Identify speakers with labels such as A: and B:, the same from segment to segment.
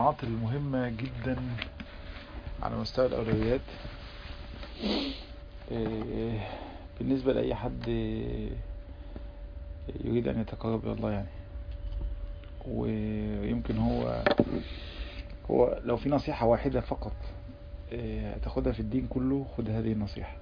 A: النقاط المهمة جدا على مستوى الأولويات إيه، بالنسبة لأي حد يريد أن يتقرب إلى الله يعني ويمكن هو هو لو في نصيحة واحدة فقط إيه، هتاخدها في الدين كله خد هذه النصيحة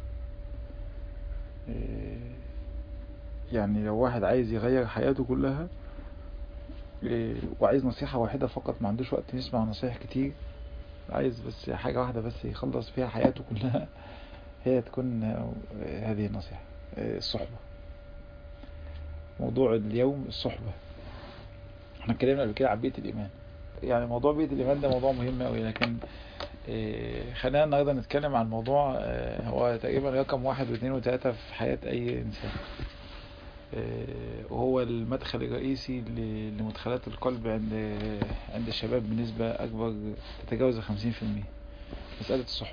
A: إيه، يعني لو واحد عايز يغير حياته كلها إيه، وعايز نصيحة واحدة فقط ما عندوش وقت يسمع نصايح كتير عايز بس حاجة واحدة بس يخلص فيها حياته كلها هي تكون آه، هذه النصيحة آه، الصحبة موضوع اليوم الصحبة احنا اتكلمنا قبل كده عن بيئة الإيمان يعني موضوع بيئة الإيمان ده موضوع مهم أوي لكن آه، خلينا النهارده نتكلم عن موضوع آه، هو تقريبا رقم واحد واثنين وثلاثة في حياة أي إنسان آه، وهو المدخل الرئيسي ل- لمدخلات القلب عند عند الشباب بنسبة أكبر تتجاوز 50% مسألة الصحبة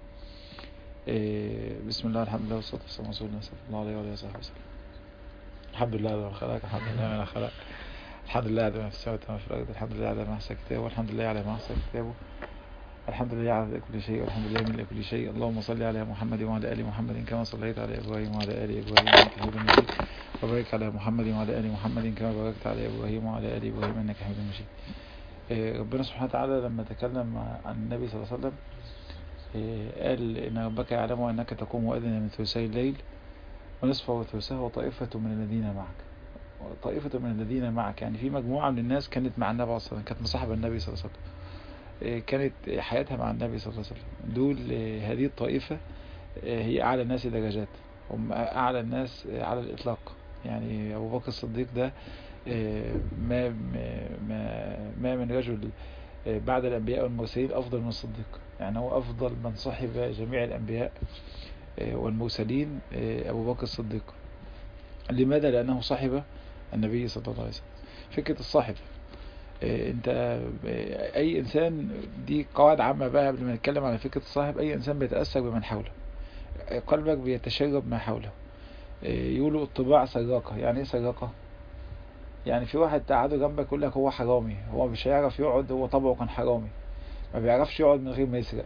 A: آه، بسم الله الحمد لله والصلاة والسلام على رسول الله صلى الله عليه وآله وصحبه وسلم الحمد لله على ما خلق الحمد لله على ما خلق الحمد لله على ما في السماء وما في الأرض الحمد لله على ما أحسن كتابه والحمد لله على ما أحسن كتابه الحمد لله على كل شيء والحمد لله من كل شيء اللهم صل على محمد وعلى آل محمد كما صليت على إبراهيم وعلى آل إبراهيم إنك حميد مجيد وبارك على محمد وعلى آل محمد كما باركت على إبراهيم وعلى آل إبراهيم إنك حميد مجيد آه، ربنا سبحانه وتعالى لما تكلم عن النبي صلى الله عليه وسلم آه، قال إن ربك يعلم أنك تقوم أذن من ثلثي الليل ونصفه وثلثه وطائفة من الذين معك طائفة من الذين معك يعني في مجموعة من الناس كانت مع النبي صلى الله عليه وسلم كانت مصاحبة النبي صلى الله عليه وسلم آه، كانت حياتها مع النبي صلى الله عليه وسلم دول آه، هذه الطائفة آه، هي أعلى الناس درجات هم أعلى الناس آه، على الإطلاق يعني أبو بكر الصديق ده آه، ما ما ما من رجل آه، بعد الأنبياء والمرسلين أفضل من الصديق يعني هو أفضل من صحب جميع الأنبياء آه، والمرسلين آه، أبو بكر الصديق لماذا؟ لأنه صاحب النبي صلى الله عليه وسلم فكرة الصاحب آه، انت آه، اي انسان دي قواعد عامة بقى قبل ما نتكلم على فكرة الصاحب اي انسان بيتأثر بمن حوله آه، قلبك بيتشرب ما حوله آه، يقولوا الطباع سراقة يعني ايه سراقة يعني في واحد قعده جنبك يقول لك هو حرامي هو مش هيعرف يقعد هو طبعه كان حرامي ما بيعرفش يقعد من غير ما يسرق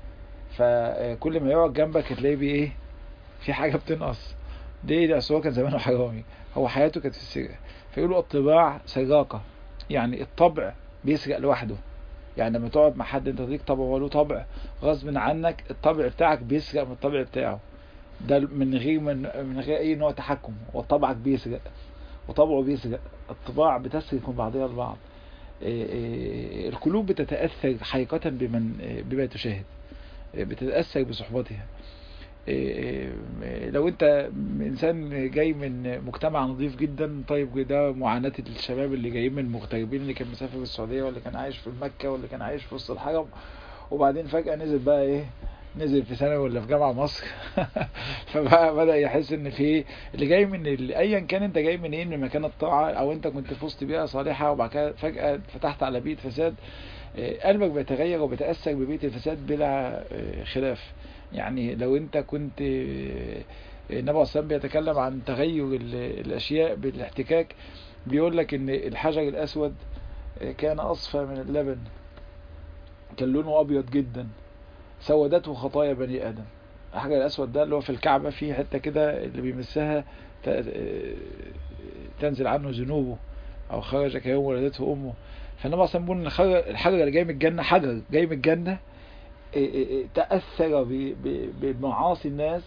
A: فكل ما يقعد جنبك هتلاقيه بيه ايه في حاجة بتنقص ليه ده أصل هو كان زمانه حرامي هو حياته كانت في السرقة فيقولوا الطباع سراقة يعني الطبع بيسرق لوحده يعني لما تقعد مع حد انت ليك طبع وله طبع غصب عنك الطبع بتاعك بيسرق من الطبع بتاعه ده من غير من, من غير اي نوع تحكم وطبعك بيسرق وطبعه بيسرق الطباع بتسرق من بعضها البعض إيه إيه القلوب بتتأثر حقيقة بمن إيه بما تشاهد إيه بتتأثر بصحبتها إيه إيه لو انت انسان جاي من مجتمع نظيف جدا طيب ده معاناة الشباب اللي جايين من المغتربين اللي كان مسافر في السعودية واللي كان عايش في مكة واللي كان عايش في وسط الحرم وبعدين فجأة نزل بقى ايه نزل في ثانوي ولا في جامعة مصر فبقى بدأ يحس ان في اللي جاي من ال- ايا كان انت جاي منين من مكان الطاعة او انت كنت في وسط بيئة صالحة وبعد كده فجأة فتحت على بيئة فساد آه، قلبك بيتغير وبيتأثر ببيئة الفساد بلا آه، خلاف يعني لو انت كنت آه، النبي عليه الصلاة والسلام بيتكلم عن تغير ال- الاشياء بالاحتكاك بيقول لك ان الحجر الاسود آه، كان اصفى من اللبن كان لونه ابيض جدا سودته خطايا بني ادم الحجر الاسود ده اللي هو في الكعبة فيه حتة كده اللي بيمسها ت- آه، تنزل عنه ذنوبه او خرج كيوم ولدته امه فالنبي عليه الصلاة والسلام بيقول ان الخر- الحجر اللي جاي من الجنة حجر جاي من الجنة إيه إيه إيه تأثر ب- ب- بمعاصي الناس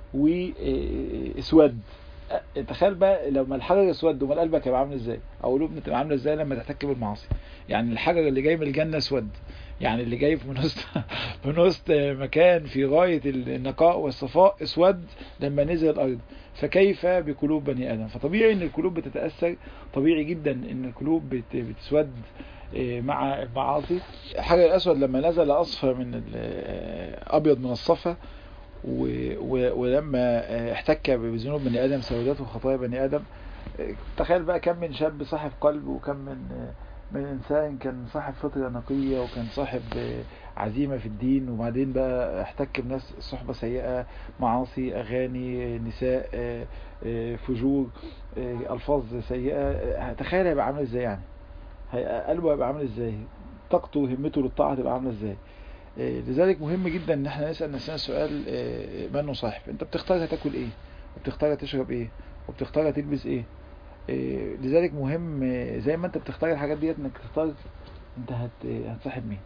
A: واسود تخيل بقى لما الحجر اسود امال قلبك هيبقى عامل ازاي او قلوبنا تبقى عامله ازاي لما تحتك بالمعاصي يعني الحجر اللي جاي من الجنه اسود يعني اللي جاي من وسط من وسط مكان في غايه النقاء والصفاء اسود لما نزل الارض فكيف بقلوب بني ادم فطبيعي ان القلوب بتتاثر طبيعي جدا ان القلوب بت- بتسود إيه، مع المعاصي الحجر الاسود لما نزل اصفى من ال- ابيض من الصفا و- و- ولما آه، احتك بذنوب بني ادم سودته خطايا بني ادم آه، تخيل بقى كم من شاب صاحب قلب وكم من آه، من انسان كان صاحب فطره نقيه وكان صاحب آه، عزيمه في الدين وبعدين بقى احتك بناس صحبه سيئه معاصي اغاني آه، نساء آه، آه، فجور آه، الفاظ سيئه آه، تخيل هيبقى عامل ازاي يعني هي- قلبه هيبقى عامل ازاي طاقته وهمته للطاعة تبقى عاملة ازاي لذلك مهم جدا ان احنا نسأل نفسنا سؤال من نصاحب انت بتختار هتاكل ايه وبتختار تشرب ايه وبتختار تلبس ايه لذلك مهم زي ما انت بتختار الحاجات ديت انك تختار انت هت هتصاحب مين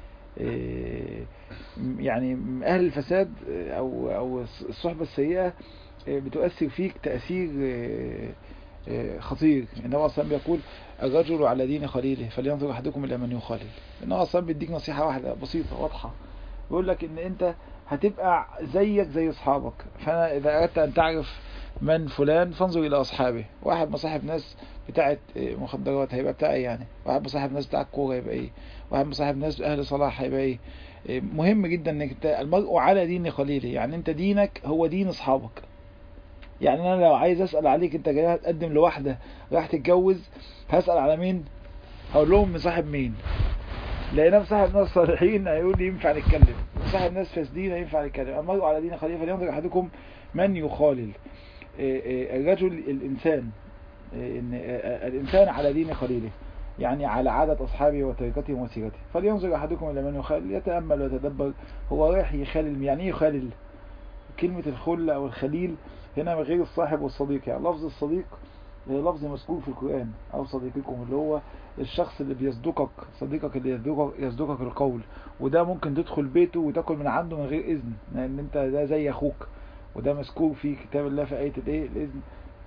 A: يعني اهل الفساد او او الصحبة السيئة بتؤثر فيك تأثير خطير النبي اصلا بيقول الرجل على دين خليله فلينظر احدكم الى من يخالل النبي اصلا بيديك نصيحة واحدة بسيطة واضحة بيقول لك ان انت هتبقى زيك زي اصحابك فانا اذا اردت ان تعرف من فلان فانظر الى اصحابه واحد مصاحب ناس بتاعت مخدرات هيبقى بتاع ايه يعني واحد مصاحب ناس بتاع الكوره هيبقى ايه واحد مصاحب ناس اهل صلاح هيبقى ايه مهم جدا انك انت المرء على دين خليله يعني انت دينك هو دين اصحابك يعني انا لو عايز اسال عليك انت جاي هتقدم لواحده راح تتجوز هسال على مين هقول لهم مصاحب مين لقينا مصاحب ناس صالحين هيقول لي ينفع نتكلم مصاحب ناس فاسدين ينفع نتكلم المرء على دين خليله فلينظر احدكم من يخالل الرجل الانسان ان الانسان على دين خليله يعني على عادة أصحابه وطريقتهم وسيرته فلينظر أحدكم إلى من يخالل يتأمل ويتدبر هو رايح يخالل يعني ايه يخالل كلمة الخل أو الخليل هنا من غير الصاحب والصديق يعني لفظ الصديق لفظ مذكور في القرآن أو صديقكم اللي هو الشخص اللي بيصدقك صديقك اللي يصدقك, يصدقك القول وده ممكن تدخل بيته وتاكل من عنده من غير إذن لأن أنت ده زي أخوك وده مذكور في كتاب الله في آية الإيه الإذن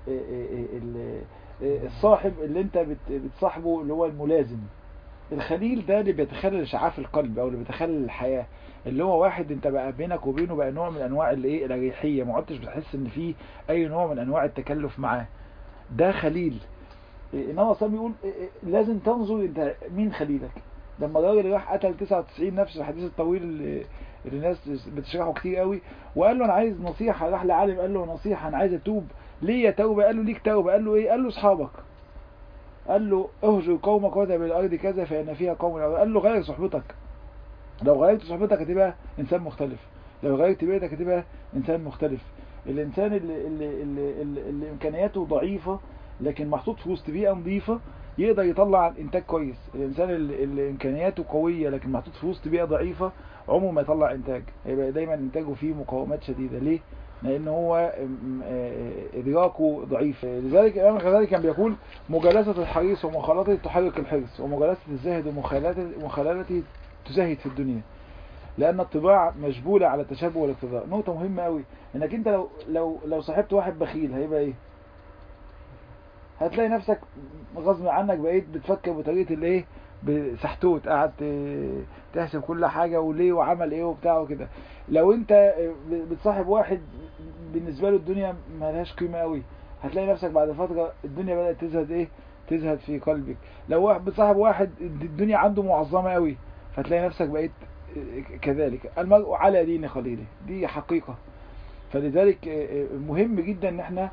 A: الصاحب اللي انت بتصاحبه اللي هو الملازم الخليل ده اللي بيتخلل شعاف القلب او اللي بيتخلل الحياة اللي هو واحد انت بقى بينك وبينه بقى نوع من انواع الايه الاريحية ما عدتش بتحس ان في اي نوع من انواع التكلف معاه ده خليل انما اصلا بيقول لازم تنظر انت مين خليلك لما الراجل راح قتل 99 نفس الحديث الطويل اللي الناس بتشرحه كتير قوي وقال له انا عايز نصيحة راح لعالم قال له نصيحة انا عايز اتوب ليه توبة قال له ليك توبة قال له ايه قال له اصحابك قال له اهجر قومك وذهب الارض كذا فان فيها قوم قال له غير صحبتك لو غيرت صحبتك هتبقى انسان مختلف لو غيرت بيتك هتبقى انسان مختلف الانسان اللي, اللي, اللي, اللي, اللي امكانياته ضعيفة لكن محطوط في وسط بيئة نظيفة يقدر يطلع انتاج كويس الانسان اللي, اللي امكانياته قوية لكن محطوط في وسط بيئة ضعيفة عمره ما يطلع انتاج هيبقى دايما انتاجه فيه مقاومات شديدة ليه لان هو ادراكه ضعيف لذلك الامام الغزالي كان بيقول مجالسة الحريص ومخالطته تحرك الحرص ومجالسة الزاهد ومخالطته تزهد في الدنيا لان الطباع مجبولة على التشابه والاقتضاء نقطة مهمة قوي انك انت لو لو لو صاحبت واحد بخيل هيبقى ايه هتلاقي نفسك غصب عنك بقيت بتفكر بطريقة الايه بسحتوت قاعد تحسب كل حاجة وليه وعمل ايه وبتاع وكده لو انت بتصاحب واحد بالنسبة له الدنيا ملهاش قيمة قوي هتلاقي نفسك بعد فترة الدنيا بدأت تزهد ايه تزهد في قلبك لو واحد بتصاحب واحد الدنيا عنده معظمة قوي فتلاقي نفسك بقيت كذلك المرء على دين خليله دي حقيقة فلذلك مهم جدا ان احنا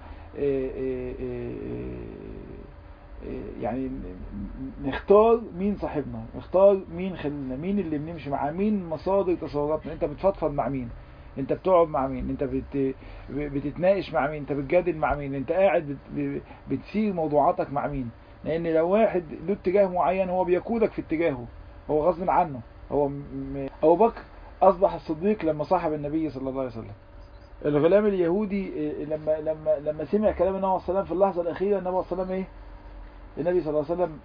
A: يعني نختار مين صاحبنا نختار مين خلينا مين اللي بنمشي معاه مين مصادر تصوراتنا انت بتفضفض مع مين انت بتقعد مع مين انت بت... بتتناقش مع مين انت بتجادل مع مين انت قاعد بت... بتسير موضوعاتك مع مين لان لو واحد له اتجاه معين هو بيقودك في اتجاهه هو غصب عنه هو م... ابو بكر اصبح الصديق لما صاحب النبي صلى الله عليه وسلم الغلام اليهودي لما لما لما سمع كلام النبي صلى الله عليه وسلم في اللحظه الاخيره النبي صلى الله عليه وسلم ايه النبي صلى الله عليه وسلم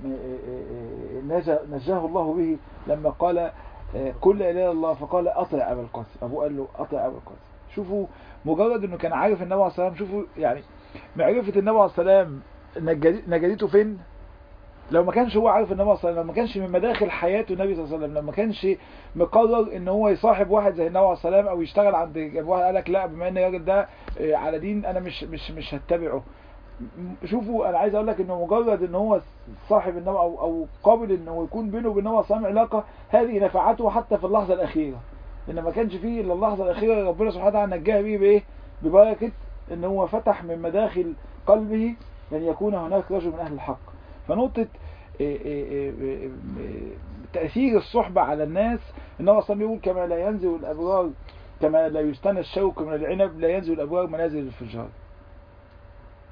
A: نجاه الله به لما قال كل لا اله الا الله فقال اطع ابا القاسم ابوه قال له اطع ابا القاسم شوفوا مجرد انه كان عارف النبي عليه الصلاه والسلام شوفوا يعني معرفه النبي عليه السلام نجدته فين لو ما كانش هو عارف النبي صلى الله عليه وسلم لو ما كانش من مداخل حياته النبي صلى الله عليه وسلم لو ما كانش مقرر ان هو يصاحب واحد زي النبي عليه السلام او يشتغل عند واحد قال لك لا بما ان الراجل ده على دين انا مش مش مش هتبعه شوفوا انا عايز اقول لك انه مجرد ان هو صاحب النبي او او قابل انه يكون بينه وبين النبي صلى علاقه هذه نفعته حتى في اللحظه الاخيره ان ما كانش فيه الا اللحظه الاخيره ربنا سبحانه وتعالى نجاه بيه بايه ببركه ان هو فتح من مداخل قلبه ان يكون هناك رجل من اهل الحق فنقطه تأثير الصحبة على الناس ان هو اصلا بيقول كما لا ينزل الابرار كما لا يستنى الشوك من العنب لا ينزل الابرار منازل الفجار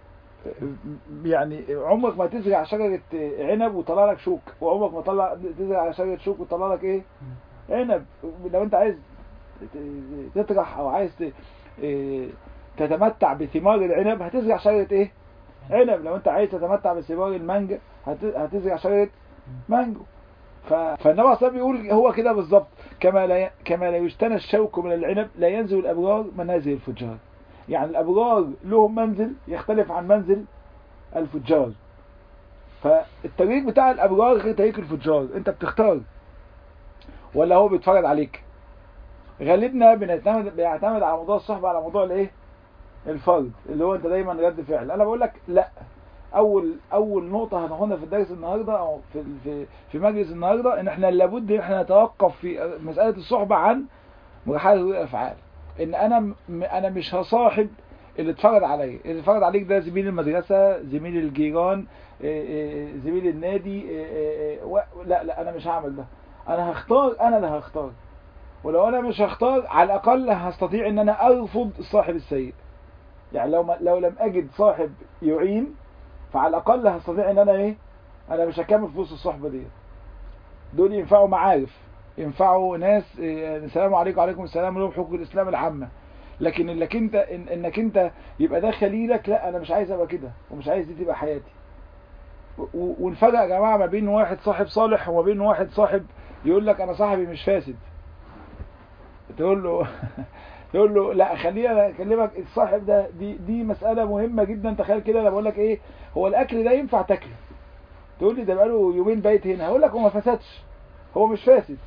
B: يعني عمرك ما تزرع شجرة عنب وطلع لك شوك وعمرك ما طلع تزرع شجرة شوك وطلع لك ايه عنب لو انت عايز تطرح او عايز ت- إيه، تتمتع بثمار العنب هتزرع شجرة ايه عنب لو انت عايز تتمتع بثمار المانجا هت- هتزرع شجرة مانجو ف... فالنبي عليه الصلاة بيقول هو كده بالظبط كما لا ي... كما لا يجتنى الشوك من العنب لا ينزل الابرار منازل الفجار يعني الابرار لهم منزل يختلف عن منزل الفجار فالطريق بتاع الابرار غير طريق الفجار انت بتختار ولا هو بيتفرج عليك غالبنا بنعتمد بيعتمد على موضوع الصحبه على موضوع الايه الفرد اللي هو انت دايما رد فعل انا بقول لك لا اول اول نقطه هناخدها في الدرس النهارده او في في في مجلس النهارده ان احنا لابد ان احنا نتوقف في مساله الصحبه عن مرحله الافعال ان انا م- انا مش هصاحب اللي اتفرض عليا اللي اتفرض عليك ده زميل المدرسه زميل الجيران إيه إيه زميل النادي إيه إيه و- لا لا انا مش هعمل ده انا هختار انا اللي هختار ولو انا مش هختار على الاقل هستطيع ان انا ارفض الصاحب السيء يعني لو ما لو لم اجد صاحب يعين فعلى الاقل هستطيع ان انا ايه انا مش هكمل في وسط الصحبه دي دول ينفعوا معارف ينفعوا ناس إيه، السلام عليكم وعليكم السلام لهم حقوق الاسلام العامه لكن انك انت إن انك انت يبقى ده خليلك لا انا مش عايز ابقى كده ومش عايز دي تبقى حياتي و- ونفرق يا جماعه ما بين واحد صاحب صالح وما بين واحد صاحب يقول لك انا صاحبي مش فاسد تقول له تقول له لا خلينا اكلمك الصاحب ده دي دي مساله مهمه جدا تخيل كده انا بقول لك ايه هو الاكل ده ينفع تاكله تقول لي ده بقاله يومين بايت هنا هقول لك هو ما فسدش هو مش فاسد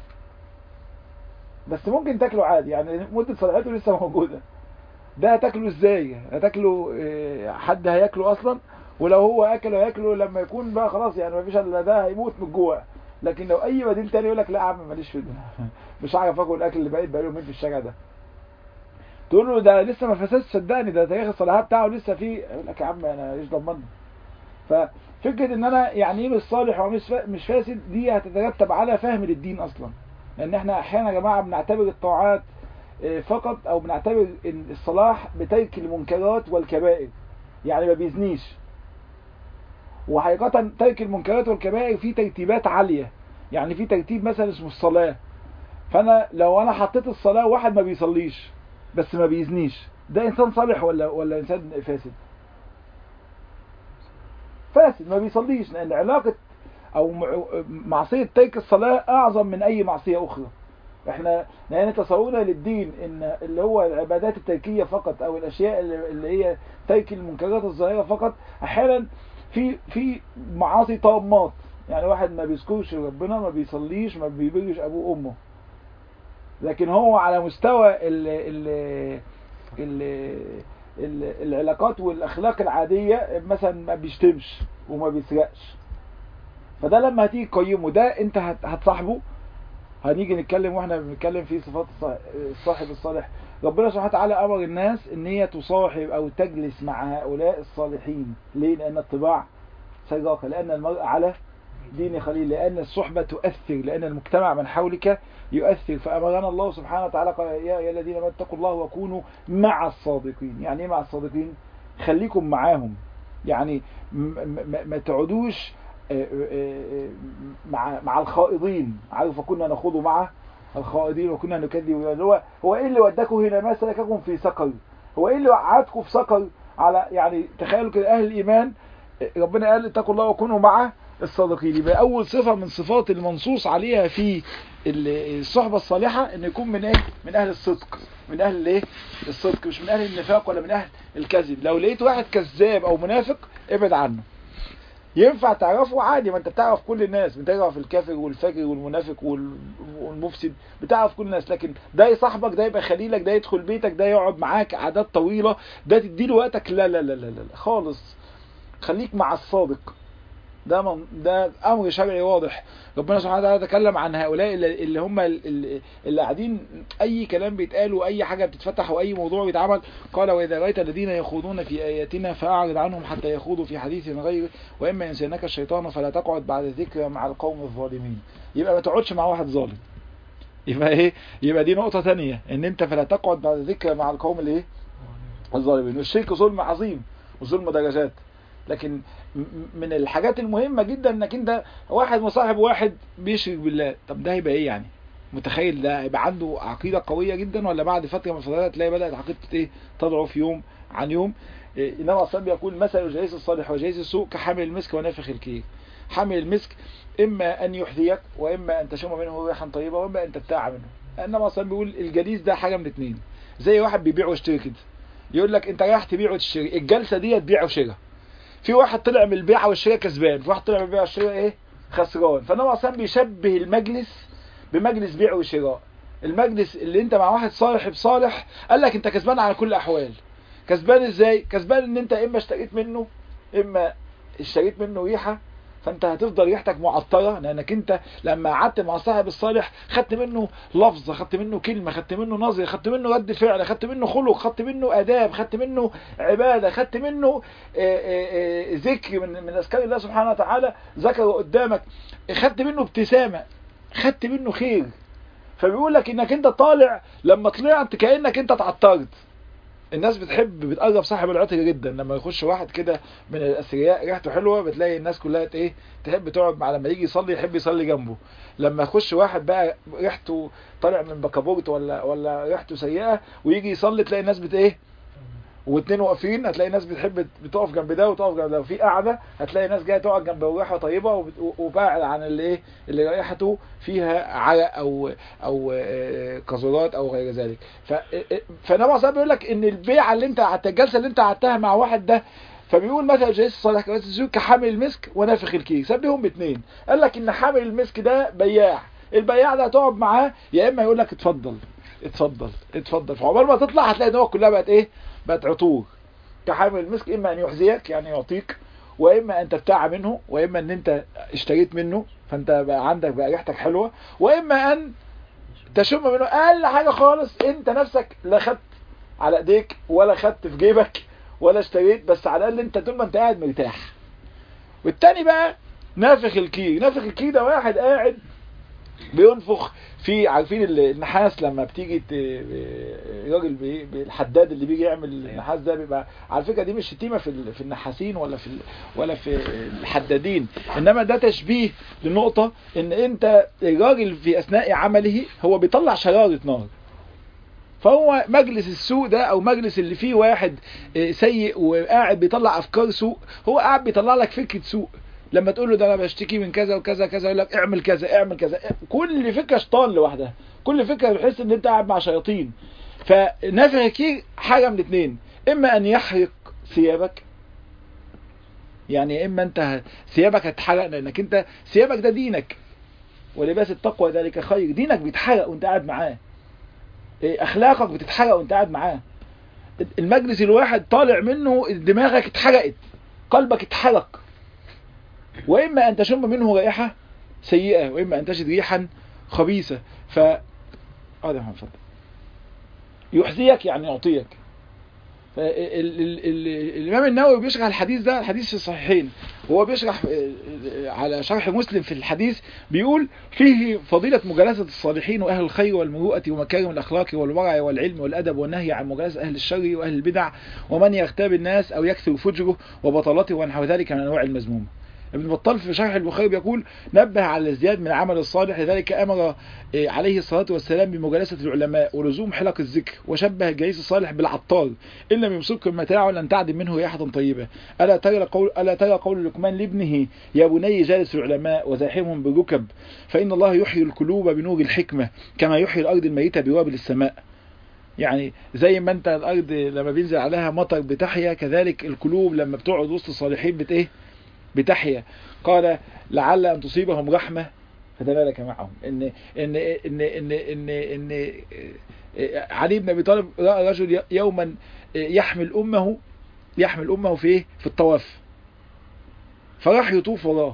B: بس ممكن تاكله عادي يعني مده صلاحيته لسه موجوده ده هتاكله ازاي هتاكله إيه، حد هياكله اصلا ولو هو اكل هياكله لما يكون بقى خلاص يعني ما فيش الا ده هيموت من الجوع لكن لو اي بديل تاني يقول لك لا يا عم ماليش في ده مش عارف اكل الاكل اللي بقيت بقاله يومين في الشارع ده تقول له ده لسه ما فسدش صدقني ده تاريخ الصلاحيه بتاعه لسه فيه يقول لك يا عم انا ايش ضمني ففكره ان انا يعني ايه مش صالح ومش فا- مش فاسد دي هتترتب على فهم للدين اصلا لان احنا احيانا يا جماعه بنعتبر الطاعات آه، فقط او بنعتبر ان الصلاح بترك المنكرات والكبائر يعني ما بيزنيش وحقيقة ترك المنكرات والكبائر فيه ترتيبات عالية يعني في ترتيب مثلا اسمه الصلاة فانا لو انا حطيت الصلاة واحد ما بيصليش بس ما بيزنيش ده انسان صالح ولا ولا انسان فاسد فاسد ما بيصليش لان علاقة او مع- معصية ترك الصلاة اعظم من اي معصية اخرى احنا لان تصورنا للدين ان اللي هو العبادات التركية فقط او الاشياء اللي اللي هي ترك المنكرات الظاهرة فقط احيانا في في معاصي طامات يعني واحد ما بيذكرش ربنا ما بيصليش ما بيبرش ابوه وامه لكن هو على مستوى ال ال ال ال العلاقات والاخلاق العاديه مثلا ما بيشتمش وما بيسرقش فده لما هتيجي تقيمه ده انت هت- هتصاحبه هنيجي نتكلم واحنا بنتكلم في صفات الصا- الصاحب الصالح ربنا سبحانه وتعالى امر الناس ان هي تصاحب او تجلس مع هؤلاء الصالحين ليه لان الطباع سيراقه لان المرء على دين خليل لان الصحبه تؤثر لان المجتمع من حولك يؤثر فامرنا الله سبحانه وتعالى قال يا ايها الذين امنوا اتقوا الله وكونوا مع الصادقين يعني ايه مع الصادقين خليكم معاهم يعني م- م- ما تقعدوش آه، آه، آه، مع مع الخائضين عارف كنا نخوض مع الخائضين وكنا نكذب يعني هو هو ايه اللي وداكم هنا ما سلككم في سقر هو ايه اللي وقعدكم في سقر على يعني تخيلوا كده اهل الايمان آه، ربنا قال اتقوا الله وكونوا مع الصادقين يبقى اول صفه من صفات المنصوص عليها في ال- الصحبه الصالحه ان يكون من ايه من اهل الصدق من اهل الايه الصدق مش من اهل النفاق ولا من اهل الكذب لو لقيت واحد كذاب او منافق ابعد عنه ينفع تعرفه عادي ما انت بتعرف كل الناس بتعرف الكافر والفاجر والمنافق وال- والمفسد بتعرف كل الناس لكن ده يصاحبك ده يبقى خليلك ده يدخل بيتك ده يقعد معاك عادات طويلة ده تديله وقتك لا لا لا لا, لا. خالص خليك مع الصادق ده من ده امر شرعي واضح ربنا سبحانه وتعالى تكلم عن هؤلاء اللي اللي هم ال- ال- اللي قاعدين اي كلام بيتقال واي حاجه بتتفتح واي موضوع بيتعمل قال واذا رايت الذين يخوضون في اياتنا فاعرض عنهم حتى يخوضوا في حديث غيره واما ينسينك الشيطان فلا تقعد بعد الذكر مع القوم الظالمين يبقى ما تقعدش مع واحد ظالم يبقى ايه يبقى دي نقطه ثانيه ان انت فلا تقعد بعد الذكر مع القوم الايه الظالمين والشرك ظلم عظيم وظلم درجات لكن م- من الحاجات المهمة جدا انك انت واحد مصاحب واحد بيشرك بالله طب ده هيبقى ايه يعني متخيل ده هيبقى عنده عقيدة قوية جدا ولا بعد فترة من الفترات تلاقي بدأت عقيدته ايه تضعف يوم عن يوم إيه، انما اصلا بيقول مثل الجليس الصالح وجليس السوء كحامل المسك ونافخ الكير حامل المسك اما ان يحذيك واما ان تشم منه ريحا طيبة واما ان تبتاع منه انما اصلا بيقول الجليس ده حاجة من اتنين زي واحد بيبيع ويشتري كده يقول لك انت رايح تبيع وتشتري الجلسة دي بيع وشراء في واحد طلع من البيع والشراء كسبان في واحد طلع من البيع والشراء ايه خسران فانما اصلا بيشبه المجلس بمجلس بيع وشراء المجلس اللي انت مع واحد صالح بصالح قال لك انت كسبان على كل الاحوال كسبان ازاي كسبان ان انت اما اشتريت منه اما اشتريت منه ريحه فانت هتفضل ريحتك معطره لانك انت لما قعدت مع صاحب الصالح خدت منه لفظه خدت منه كلمه خدت منه نظره خدت منه رد فعل خدت منه خلق خدت منه اداب خدت منه عباده خدت منه آه، آه، آه، ذكر من من اذكار الله سبحانه وتعالى ذكره قدامك خدت منه ابتسامه خدت منه خير فبيقول لك انك انت طالع لما طلعت كانك انت اتعطرت الناس بتحب بتقرب صاحب العطر جدا لما يخش واحد كده من الاثرياء ريحته حلوه بتلاقي الناس كلها ت- ايه تحب تقعد مع لما يجي يصلي يحب يصلي جنبه لما يخش واحد بقى ريحته طالع من بكابورت ولا ولا ريحته سيئه ويجي يصلي تلاقي الناس بت ايه واتنين واقفين هتلاقي ناس بتحب بتقف جنب ده وتقف جنب ده وفي قاعده هتلاقي ناس جايه تقعد جنب ريحه طيبه وبت- وبعد عن اللي ايه اللي ريحته فيها عرق او او آه، قذورات او غير ذلك ف فنبع صاحب بيقول لك ان البيعه اللي انت قعدت الجلسه اللي انت قعدتها مع واحد ده فبيقول مثلا جليس الصالح كجليس السوق كحامل المسك ونافخ الكيك سبيهم باثنين قال لك ان حامل المسك ده بياع البياع ده هتقعد معاه يا اما يقول لك اتفضل اتفضل اتفضل فعقبال ما تطلع هتلاقي ان هو كلها بقت ايه بقت عطور كحامل المسك اما ان يحذيك يعني يعطيك واما ان تبتاع منه واما ان انت اشتريت منه فانت بقى عندك بقى ريحتك حلوه واما ان تشم منه اقل حاجه خالص انت نفسك لا خدت على ايديك ولا خدت في جيبك ولا اشتريت بس على الاقل انت طول ما انت قاعد مرتاح والتاني بقى نافخ الكير نافخ الكير ده واحد قاعد بينفخ في عارفين ال- النحاس لما بتيجي ت- الراجل بي- بي- الحداد اللي بيجي يعمل النحاس ده بيبقى على فكره دي مش شتيمه في ال- في النحاسين ولا في ال- ولا في الحدادين انما ده تشبيه لنقطه ان انت الراجل في اثناء عمله هو بيطلع شراره نار فهو مجلس السوء ده او مجلس اللي فيه واحد آه، سيء وقاعد بيطلع افكار سوء هو قاعد بيطلع لك فكره سوء لما تقول له ده انا بشتكي من كذا وكذا كذا يقول لك اعمل كذا اعمل كذا كل فكره شيطان لوحدها كل فكره بتحس ان انت قاعد مع شياطين فنافع كتير حاجه من اتنين اما ان يحرق ثيابك يعني يا اما انت ثيابك هتتحرق لانك انت ثيابك ده دينك ولباس التقوى ذلك خير دينك بيتحرق وانت قاعد معاه إيه، اخلاقك بتتحرق وانت قاعد معاه المجلس الواحد طالع منه دماغك اتحرقت قلبك اتحرق واما ان تشم منه رائحه سيئه واما ان تجد ريحا خبيثه ف اه ده محمد اتفضل يحذيك يعني يعطيك ف- ال- ال- ال- الامام النووي بيشرح الحديث ده الحديث في الصحيحين وهو بيشرح آه، آه، على شرح مسلم في الحديث بيقول فيه فضيلة مجالسة الصالحين وأهل الخير والمروءة ومكارم الأخلاق والورع والعلم والأدب والنهي عن مجالسة أهل الشر وأهل البدع ومن يغتاب الناس أو يكثر فجره وبطلته ونحو ذلك من أنواع المذمومة ابن بطال في شرح البخاري بيقول نبه على الازدياد من العمل الصالح لذلك امر آه، عليه الصلاه والسلام بمجالسه العلماء ولزوم حلق الذكر وشبه الجليس الصالح بالعطار ان لم يمسككم متاع لن تعدم منه ريحه طيبه الا ترى قول الا ترى قول لقمان لابنه يا بني جالس العلماء وزاحمهم بالركب فان الله يحيي القلوب بنور الحكمه كما يحيي الارض الميته بوابل السماء يعني زي ما انت الارض لما بينزل عليها مطر بتحيا كذلك القلوب لما بتقعد وسط الصالحين بت ايه بتحيا قال لعل ان تصيبهم رحمه فتبارك معهم ان ان ان ان ان, إن علي بن ابي طالب راى رجل يوما يحمل امه يحمل امه في ايه في الطواف فراح يطوف وراه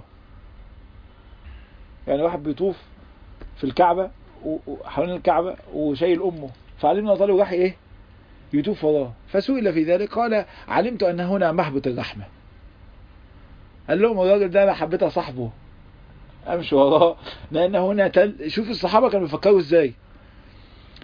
B: يعني واحد بيطوف في الكعبه وحوالين الكعبه وشايل امه فعلي بن ابي طالب راح ايه يطوف وراه فسئل في ذلك قال علمت ان هنا محبط الرحمه قال لهم الراجل ده انا حبيت اصاحبه امشي وراه لان هنا تل... شوف الصحابه كانوا بيفكروا ازاي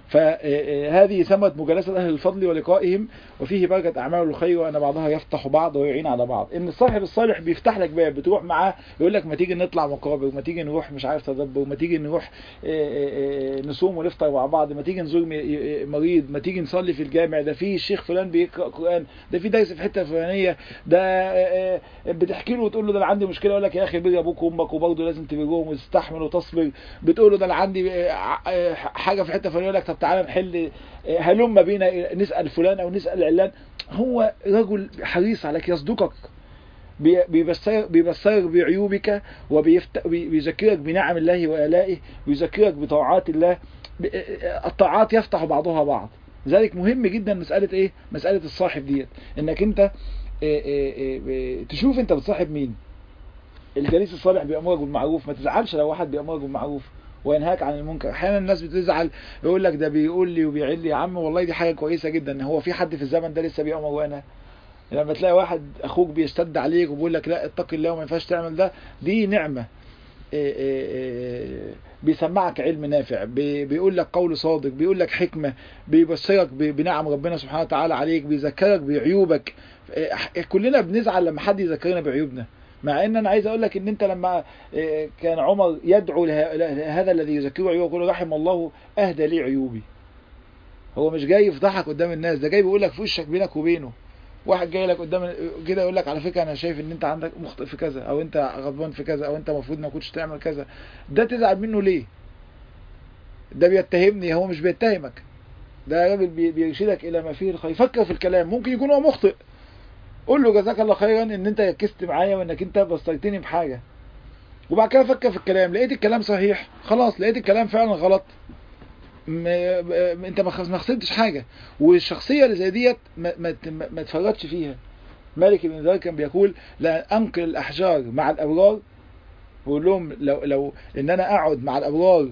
B: فهذه ثمرة مجالسة أهل الفضل ولقائهم وفيه بركة أعمال الخير وأن بعضها يفتح بعض ويعين على بعض إن الصاحب الصالح بيفتح لك باب بتروح معاه يقول لك ما تيجي نطلع مقابر ما تيجي نروح مش عارف تدبر ما تيجي نروح نصوم ونفطر مع بعض ما تيجي نزور مريض ما تيجي نصلي في الجامع ده في الشيخ فلان بيقرأ قرآن ده في درس في حتة فلانية ده بتحكي له وتقول له ده أنا عندي مشكلة يقول لك يا أخي بر أبوك وأمك وبرضه لازم تبرهم وتستحمل وتصبر بتقول له ده أنا عندي حاجة في حتة فلانية يقول لك طب تعالى نحل هلم بينا نسأل فلان أو نسأل علان هو رجل حريص عليك يصدقك بيبصرك بيبصرك بعيوبك وبيذكرك بنعم الله وآلائه ويذكرك بطاعات الله الطاعات يفتح بعضها بعض ذلك مهم جدا مسألة ايه مسألة الصاحب ديت انك انت إيه إيه إيه تشوف انت بتصاحب مين الجليس الصالح بيأمرك بالمعروف ما تزعلش لو واحد بيأمرك بالمعروف وينهاك عن المنكر احيانا الناس بتزعل يقول لك ده بيقول لي وبيعل لي يا عم والله دي حاجه كويسه جدا هو في حد في الزمن ده لسه بيأمر وانا لما تلاقي واحد اخوك بيشتد عليك وبيقول لك لا اتق الله وما ينفعش تعمل ده دي نعمه إيه إيه إيه بيسمعك علم نافع بيقول لك قول صادق بيقول لك حكمه بيبصرك بنعم ربنا سبحانه وتعالى عليك بيذكرك بعيوبك كلنا بنزعل لما حد يذكرنا بعيوبنا مع ان انا عايز اقول لك ان انت لما كان عمر يدعو لهذا الذي يذكره عيوبه يقول رحم الله اهدى لي عيوبي هو مش جاي يفضحك قدام الناس ده جاي بيقول لك في وشك بينك وبينه واحد جاي لك قدام كده يقول لك على فكره انا شايف ان انت عندك مخطئ في كذا او انت غضبان في كذا او انت المفروض ما كنتش تعمل كذا ده تزعل منه ليه ده بيتهمني هو مش بيتهمك ده راجل بيرشدك الى ما فيه الخير فكر في الكلام ممكن يكون هو مخطئ قول له جزاك الله خيرا ان انت ركزت معايا وانك انت بصرتني بحاجه وبعد كده فكر في الكلام لقيت الكلام صحيح خلاص لقيت الكلام فعلا غلط م... انت ما خسرتش حاجه والشخصيه اللي زي ديت ما, ما... ما تفرطش فيها مالك بن ذر كان بيقول لا انقل الاحجار مع الابرار بقول لهم لو لو ان انا اقعد مع الابرار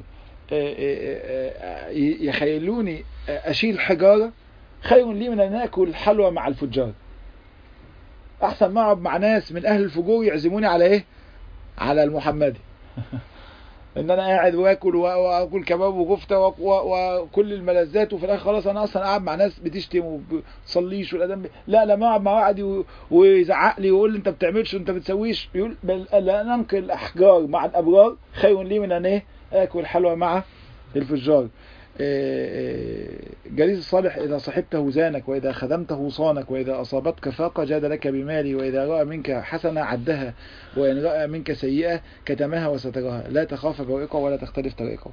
B: يخيلوني اشيل حجاره خير لي من ان اكل حلوى مع الفجار احسن ما اقعد مع ناس من اهل الفجور يعزموني على ايه على المحمدي ان انا قاعد واكل واكل كباب وكفته وكل الملذات وفي الاخر خلاص انا اصلا قاعد مع ناس بتشتم وبتصليش والادم لا لا ما اقعد مع واحد ويزعق لي ويقول لي انت بتعملش وانت بتسويش يقول بل لا ننقل الاحجار مع الابرار خير لي من ان ايه اكل حلوى مع الفجار جليس الصالح إذا صحبته زانك وإذا خدمته صانك وإذا أصابتك فاقة جاد لك بمالي وإذا رأى منك حسنة عدها وإن رأى منك سيئة كتمها وسترها لا تخاف جوائقه ولا تختلف طريقه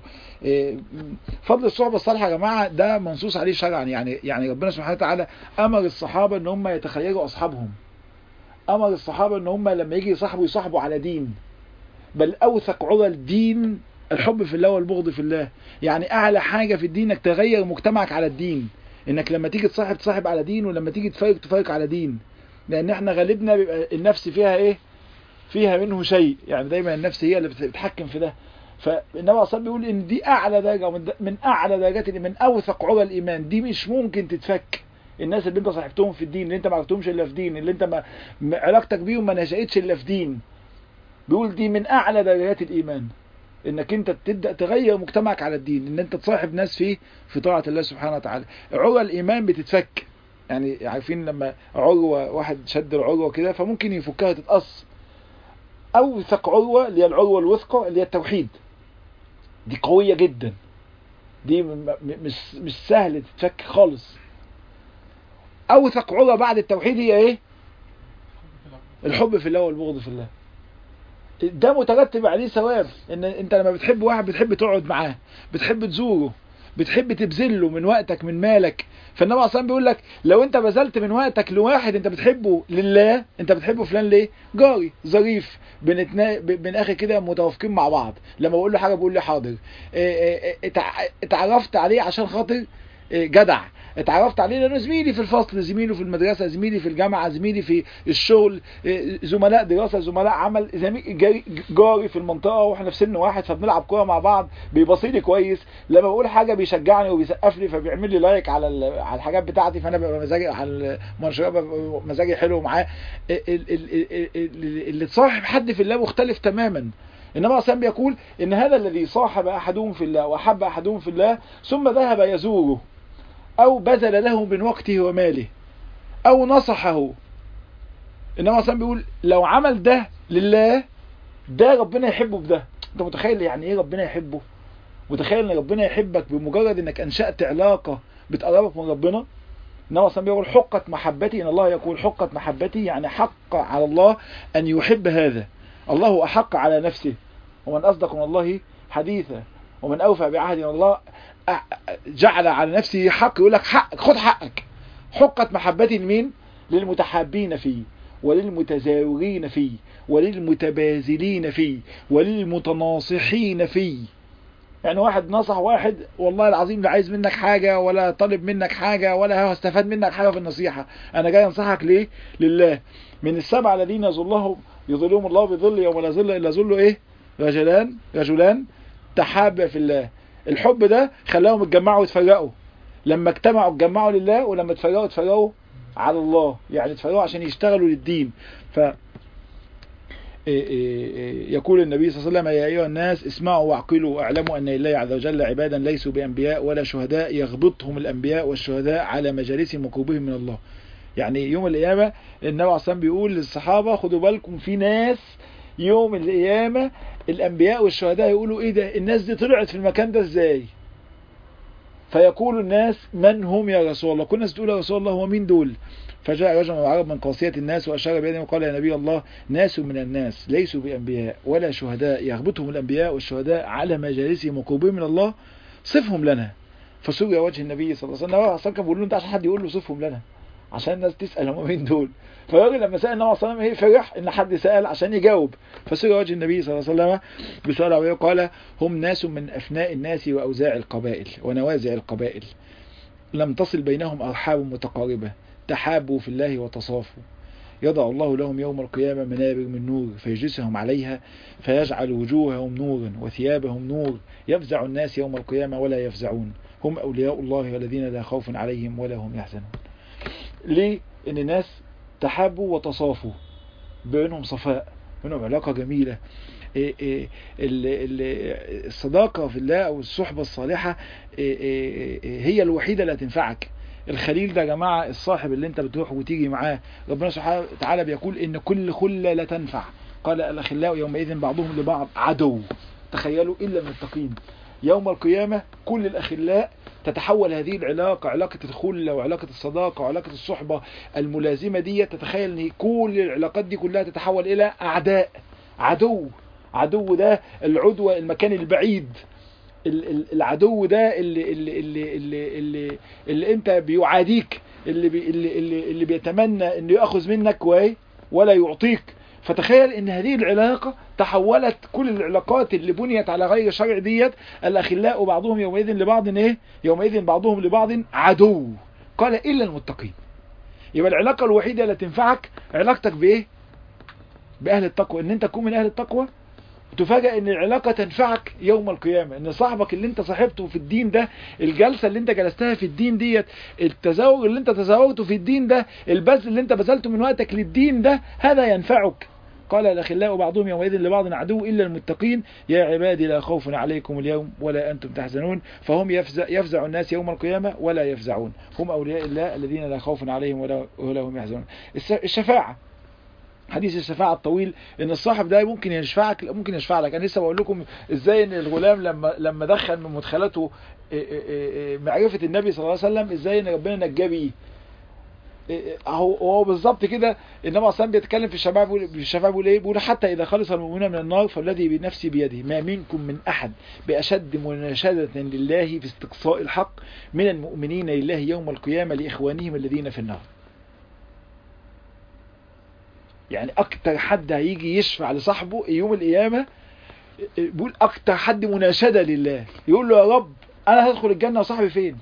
B: فضل الصحبة الصالحة يا جماعة ده منصوص عليه شرعا يعني يعني ربنا سبحانه وتعالى أمر الصحابة إن هم يتخيروا أصحابهم أمر الصحابة إن هم لما يجي يصاحبوا يصاحبوا على دين بل أوثق عرى الدين الحب في الله والبغض في الله يعني اعلى حاجة في الدين انك تغير مجتمعك على الدين انك لما تيجي تصاحب تصاحب على دين ولما تيجي تفارق تفارق على دين لان احنا غالبنا بيبقى النفس فيها ايه فيها منه شيء يعني دايما النفس هي اللي بتتحكم في ده فالنبي اصلا بيقول ان دي اعلى درجة من, من اعلى درجات من اوثق عرى الايمان دي مش ممكن تتفك الناس اللي انت صاحبتهم في الدين اللي انت ما عرفتهمش الا في دين اللي انت ما علاقتك بيهم ما نشأتش الا في دين بيقول دي من اعلى درجات الايمان انك انت تبدا تغير مجتمعك على الدين ان انت تصاحب ناس فيه في طاعه الله سبحانه وتعالى عروه الايمان بتتفك يعني عارفين لما عروه واحد شد العروه كده فممكن يفكها تتقص اوثق عروه اللي هي العروه الوثقه اللي هي التوحيد دي قويه جدا دي مش مش سهل تتفك خالص اوثق عروه بعد التوحيد هي ايه الحب في الله والبغض في الله ده مترتب عليه ثواب ان انت لما بتحب واحد بتحب تقعد معاه بتحب تزوره بتحب تبذله من وقتك من مالك فالنبي اصلا بيقول لك لو انت بذلت من وقتك لواحد انت بتحبه لله انت بتحبه فلان ليه جاري ظريف بنتنا... بن اخي كده متوافقين مع بعض لما بقول له حاجه بيقول لي حاضر اتعرفت عليه عشان خاطر جدع اتعرفت عليه لانه زميلي في الفصل زميله في المدرسة زميلي في الجامعة زميلي في الشغل زملاء دراسة زملاء عمل زميل جاري في المنطقة واحنا في سن واحد فبنلعب كورة مع بعض بيبصيلي كويس لما بقول حاجة بيشجعني وبيسقف لي فبيعمل لي لايك على على الحاجات بتاعتي فانا ببقى مزاجي على المنشورات ببقى مزاجي حلو معاه اللي تصاحب حد في الله مختلف تماما إنما أصلا بيقول إن هذا الذي صاحب أحدهم في الله وأحب أحدهم في الله ثم ذهب يزوره أو بذل له من وقته وماله أو نصحه إنما أصلا بيقول لو عمل ده لله ده ربنا يحبه بده أنت متخيل يعني إيه ربنا يحبه متخيل إن ربنا يحبك بمجرد إنك أنشأت علاقة بتقربك من ربنا إنما أصلا بيقول حقت محبتي إن الله يقول حقت محبتي يعني حق على الله أن يحب هذا الله أحق على نفسه ومن أصدق من الله حديثا ومن أوفى بعهد من الله جعل على نفسه حق يقول لك حق خد حقك حقت محبتي لمين للمتحابين فيه وللمتزاورين فيه وللمتبازلين فيه وللمتناصحين فيه يعني واحد نصح واحد والله العظيم لا عايز منك حاجة ولا طالب منك حاجة ولا هستفاد منك حاجة في النصيحة انا جاي انصحك ليه لله من السبعة الذين يظلهم يظلهم الله بظل يوم لا ظل الا ظله ايه رجلان رجلان تحابا في الله الحب ده خلاهم اتجمعوا واتفرقوا لما اجتمعوا اتجمعوا لله ولما اتفرقوا اتفرقوا على الله يعني اتفرقوا عشان يشتغلوا للدين ف يقول النبي صلى الله عليه وسلم يا أيها الناس اسمعوا واعقلوا واعلموا أن لله عز وجل عبادا ليسوا بأنبياء ولا شهداء يغبطهم الأنبياء والشهداء على مجالسهم وقربهم من الله يعني يوم القيامة النبي عليه الصلاة بيقول للصحابة خدوا بالكم في ناس يوم القيامة الأنبياء والشهداء يقولوا إيه ده الناس دي طلعت في المكان ده إزاي فيقول الناس من هم يا رسول الله كل الناس تقول يا رسول الله هو مين دول فجاء رجل من العرب من قاسية الناس وأشار بيده وقال يا نبي الله ناس من الناس ليسوا بأنبياء ولا شهداء يغبطهم الأنبياء والشهداء على مجالسهم وقربهم من الله صفهم لنا فسري وجه النبي صلى الله عليه وسلم أصلا كان بيقول له أنت عشان حد يقول له صفهم لنا عشان الناس تسأل هم مين دول فالراجل لما سأل النبي صلى الله عليه وسلم فرح ان حد سأل عشان يجاوب فسري وجه النبي صلى الله عليه وسلم بسؤال عربي قال هم ناس من أفناء الناس وأوزاع القبائل ونوازع القبائل لم تصل بينهم أرحام متقاربة تحابوا في الله وتصافوا يضع الله لهم يوم القيامة منابر من نور فيجلسهم عليها فيجعل وجوههم نورا وثيابهم نور يفزع الناس يوم القيامة ولا يفزعون هم أولياء الله والذين لا خوف عليهم ولا هم يحزنون ليه ان الناس تحابوا وتصافوا بينهم صفاء بينهم علاقة جميلة إيه إيه الصداقة في الله او الصحبة الصالحة إيه هي الوحيدة اللي هتنفعك الخليل ده يا جماعة الصاحب اللي انت بتروح وتيجي معاه ربنا سبحانه وتعالى بيقول ان كل خلة لا تنفع قال الاخلاء يومئذ بعضهم لبعض عدو تخيلوا الا المتقين يوم القيامة كل الاخلاء تتحول هذه العلاقة علاقة الخلة وعلاقة الصداقة وعلاقة الصحبة الملازمة دي تتخيل ان كل العلاقات دي كلها تتحول الى اعداء عدو عدو ده العدوى المكان البعيد العدو ده اللي اللي اللي اللي, اللي, اللي انت بيعاديك اللي بي اللي, اللي, اللي بيتمنى انه ياخذ منك ولا يعطيك فتخيل ان هذه العلاقة تحولت كل العلاقات اللي بنيت على غير شرع ديت الاخلاء بعضهم يومئذ لبعض ايه يومئذ بعضهم لبعض عدو قال الا المتقين يبقى العلاقة الوحيدة اللي تنفعك علاقتك بايه باهل التقوى ان انت تكون من اهل التقوى وتفاجئ ان العلاقة تنفعك يوم القيامة ان صاحبك اللي انت صاحبته في الدين ده الجلسة اللي انت جلستها في الدين ديت التزاوج اللي انت تزاوجته في الدين ده البذل اللي انت بذلته من وقتك للدين ده هذا ينفعك قال الأخلاء بعضهم يومئذ لبعض عدو إلا المتقين يا عبادي لا خوف عليكم اليوم ولا أنتم تحزنون فهم يفزع, يفزع الناس يوم القيامة ولا يفزعون هم أولياء الله الذين لا خوف عليهم ولا, ولا هم يحزنون الشفاعة حديث الشفاعة الطويل ان الصاحب ده ممكن يشفعك ممكن يشفع لك انا لسه بقول لكم ازاي ان الغلام لما لما دخل من مدخلاته معرفة النبي صلى الله عليه وسلم ازاي ان ربنا نجاه بيه هو هو بالظبط كده انما اصلا بيتكلم في الشفاعه بيقول في الشفاعه بيقول ايه بيقول حتى اذا خلص المؤمنون من النار فالذي بنفسي بيده ما منكم من احد باشد مناشده لله في استقصاء الحق من المؤمنين لله يوم القيامه لاخوانهم الذين في النار يعني اكتر حد هيجي يشفع لصاحبه يوم القيامه بيقول اكتر حد مناشده لله يقول له يا رب انا هدخل الجنه وصاحبي فين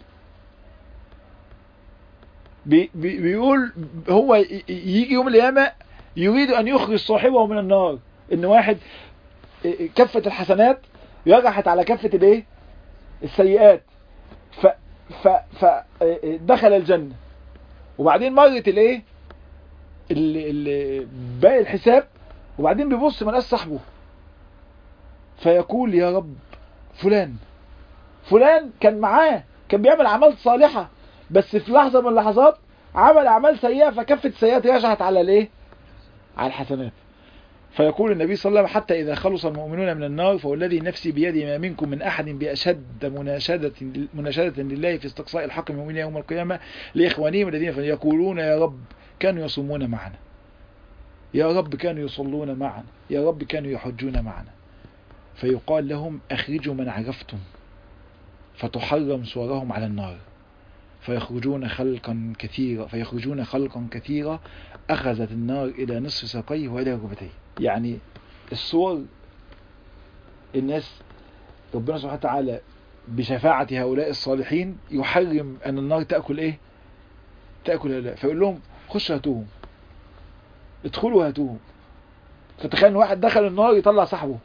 B: بي بيقول هو يجي يوم القيامة يريد أن يخرج صاحبه من النار إن واحد كفة الحسنات رجحت على كفة الايه السيئات ف ف ف دخل الجنة وبعدين مرت الايه باقي الحساب وبعدين بيبص ما لقاش صاحبه فيقول يا رب فلان فلان كان معاه كان بيعمل اعمال صالحة بس في لحظة من اللحظات عمل اعمال سيئة فكفة السيئات رجعت على الايه على الحسنات فيقول النبي صلى الله عليه وسلم حتى إذا خلص المؤمنون من النار فوالذي نفسي بيده ما منكم من أحد بأشد مناشدة, مناشدة لله في استقصاء الحق من المؤمنين يوم القيامة لإخوانهم الذين يقولون يا رب كانوا يصومون معنا يا رب كانوا يصلون معنا يا رب كانوا يحجون معنا فيقال لهم أخرجوا من عرفتم فتحرم صورهم على النار فيخرجون خلقا كثيرا فيخرجون خلقا كثيرا أخذت النار إلى نصف ساقيه وإلى ركبتيه يعني الصور الناس ربنا سبحانه وتعالى بشفاعة هؤلاء الصالحين يحرم أن النار تأكل إيه تأكل هؤلاء فيقول لهم خشوا هاتوهم ادخلوا هاتوهم فتخيل ان واحد دخل النار يطلع صاحبه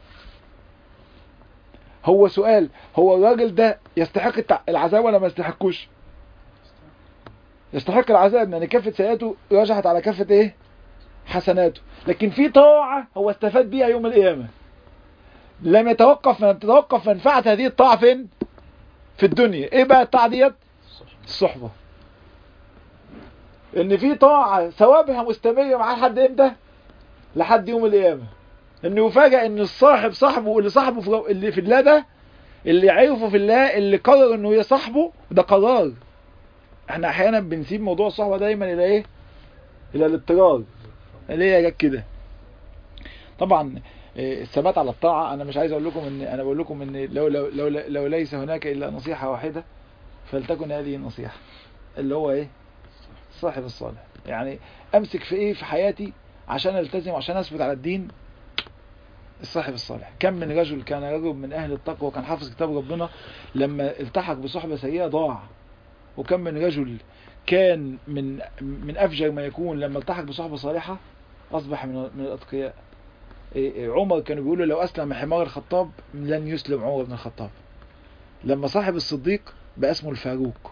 B: هو سؤال هو الراجل ده يستحق العذاب ولا ما يستحقوش يستحق العذاب لان كفة سيئاته رجحت على كفة ايه حسناته لكن في طاعة هو استفاد بيها يوم القيامة لم يتوقف لم تتوقف منفعة هذه الطاعة فين في الدنيا ايه بقى الطاعة ديت الصحبة ان في طاعة ثوابها مستمرة معاه لحد امتى لحد يوم القيامة انه يفاجئ ان الصاحب صاحبه اللي صاحبه في اللي في الله ده اللي عرفه في الله اللي قرر انه يصاحبه ده قرار احنا احيانا بنسيب موضوع الصحبة دايما الى ايه الى الاضطرار ليه جت كده طبعا الثبات على الطاعة انا مش عايز اقول لكم ان انا بقول لكم ان لو لو لو, لو ليس هناك الا نصيحة واحدة فلتكن هذه النصيحة اللي هو ايه الصاحب الصالح يعني امسك في ايه في حياتي عشان التزم عشان اثبت على الدين الصاحب الصالح كم من رجل كان رجل من اهل التقوى وكان حافظ كتاب ربنا لما التحق بصحبة سيئة ضاع وكم من رجل كان من من افجر ما يكون لما التحق بصحبة صالحة اصبح من من الاتقياء عمر كانوا بيقولوا لو اسلم حمار الخطاب لن يسلم عمر بن الخطاب لما صاحب الصديق بقى اسمه الفاروق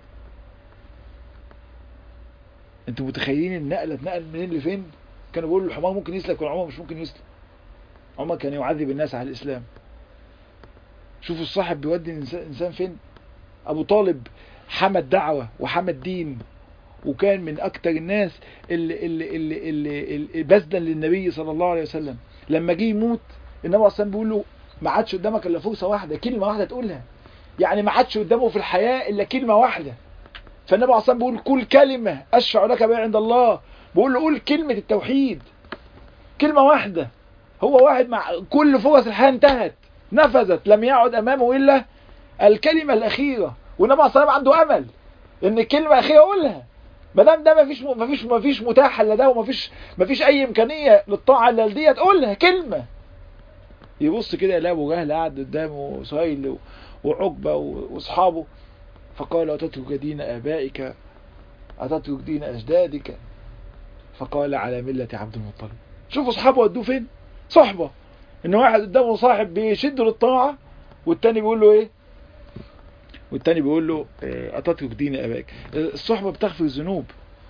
B: انتوا متخيلين النقله اتنقل منين لفين كانوا بيقولوا الحمار ممكن يسلم لكن عمر مش ممكن يسلم عمر كان يعذب الناس على الاسلام شوفوا الصاحب بيودي الانسان فين ابو طالب حمى الدعوه وحمى الدين وكان من اكتر الناس اللي اللي اللي اللي, اللي بذلا للنبي صلى الله عليه وسلم لما جه يموت النبي اصلا بيقول له ما عادش قدامك الا فرصه واحده كلمه واحده تقولها يعني ما عادش قدامه في الحياه الا كلمه واحده فالنبي اصلا بيقول كل كلمه اشفع لك بها عند الله بيقول له قول كلمه التوحيد كلمه واحده هو واحد مع كل فرص الحياه انتهت نفذت لم يعد امامه الا الكلمه الاخيره والنبي صلى الله عليه وسلم عنده امل ان الكلمه الاخيره يقولها ما دام ده مفيش مفيش مفيش متاح الا ده ومفيش مفيش اي امكانيه للطاعه الا ديت قولها كلمه يبص كده يلاقي ابو جهل قاعد قدامه سهيل وعقبه واصحابه فقال اتترك دين ابائك اتترك دين اجدادك فقال على مله عبد المطلب شوفوا اصحابه ودوه فين صحبه ان واحد قدامه صاحب بيشده للطاعه والتاني بيقول له ايه والتاني بيقول له أتترك دين أباك الصحبة بتغفر الذنوب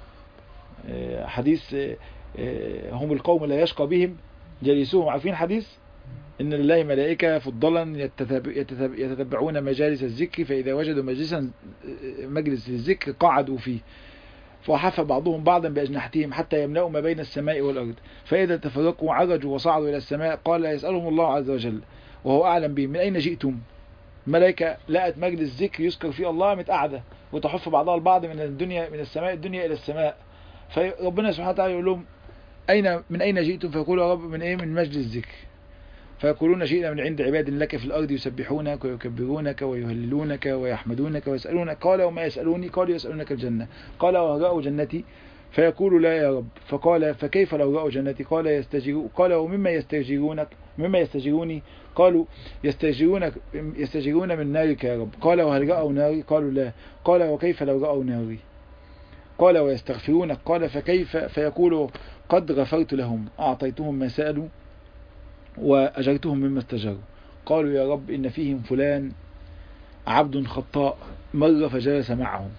B: حديث هم القوم لا يشقى بهم جليسوهم عارفين حديث إن لله ملائكة فضلا يتتبعون مجالس الذكر فإذا وجدوا مجلسا مجلس للذكر قعدوا فيه فحف بعضهم بعضا بأجنحتهم حتى يملأوا ما بين السماء والأرض فإذا تفرقوا عرجوا وصعدوا إلى السماء قال يسألهم الله عز وجل وهو أعلم بهم من أين جئتم ملائكة لقت مجلس ذكر يذكر فيه الله متقعدة وتحف بعضها البعض من الدنيا من السماء الدنيا إلى السماء فربنا سبحانه وتعالى يقول لهم أين من أين جئتم فيقولوا يا رب من إيه من مجلس ذكر فيقولون جئنا من عند عباد لك في الأرض يسبحونك ويكبرونك ويهللونك ويحمدونك ويسألونك قال وما يسألوني قالوا يسألونك الجنة قال وهرأوا جنتي فيقول لا يا رب فقال فكيف لو رأوا جنتي قال يستجيرون قال ومما يستجيرونك مما يستجيروني قالوا يستجيرونك يستجيرون من نارك يا رب قال وهل رأوا ناري قالوا لا قال وكيف لو رأوا ناري قال ويستغفرونك قال فكيف فيقول قد غفرت لهم أعطيتهم ما سألوا وأجرتهم مما استجروا قالوا يا رب إن فيهم فلان عبد خطاء مر فجلس معهم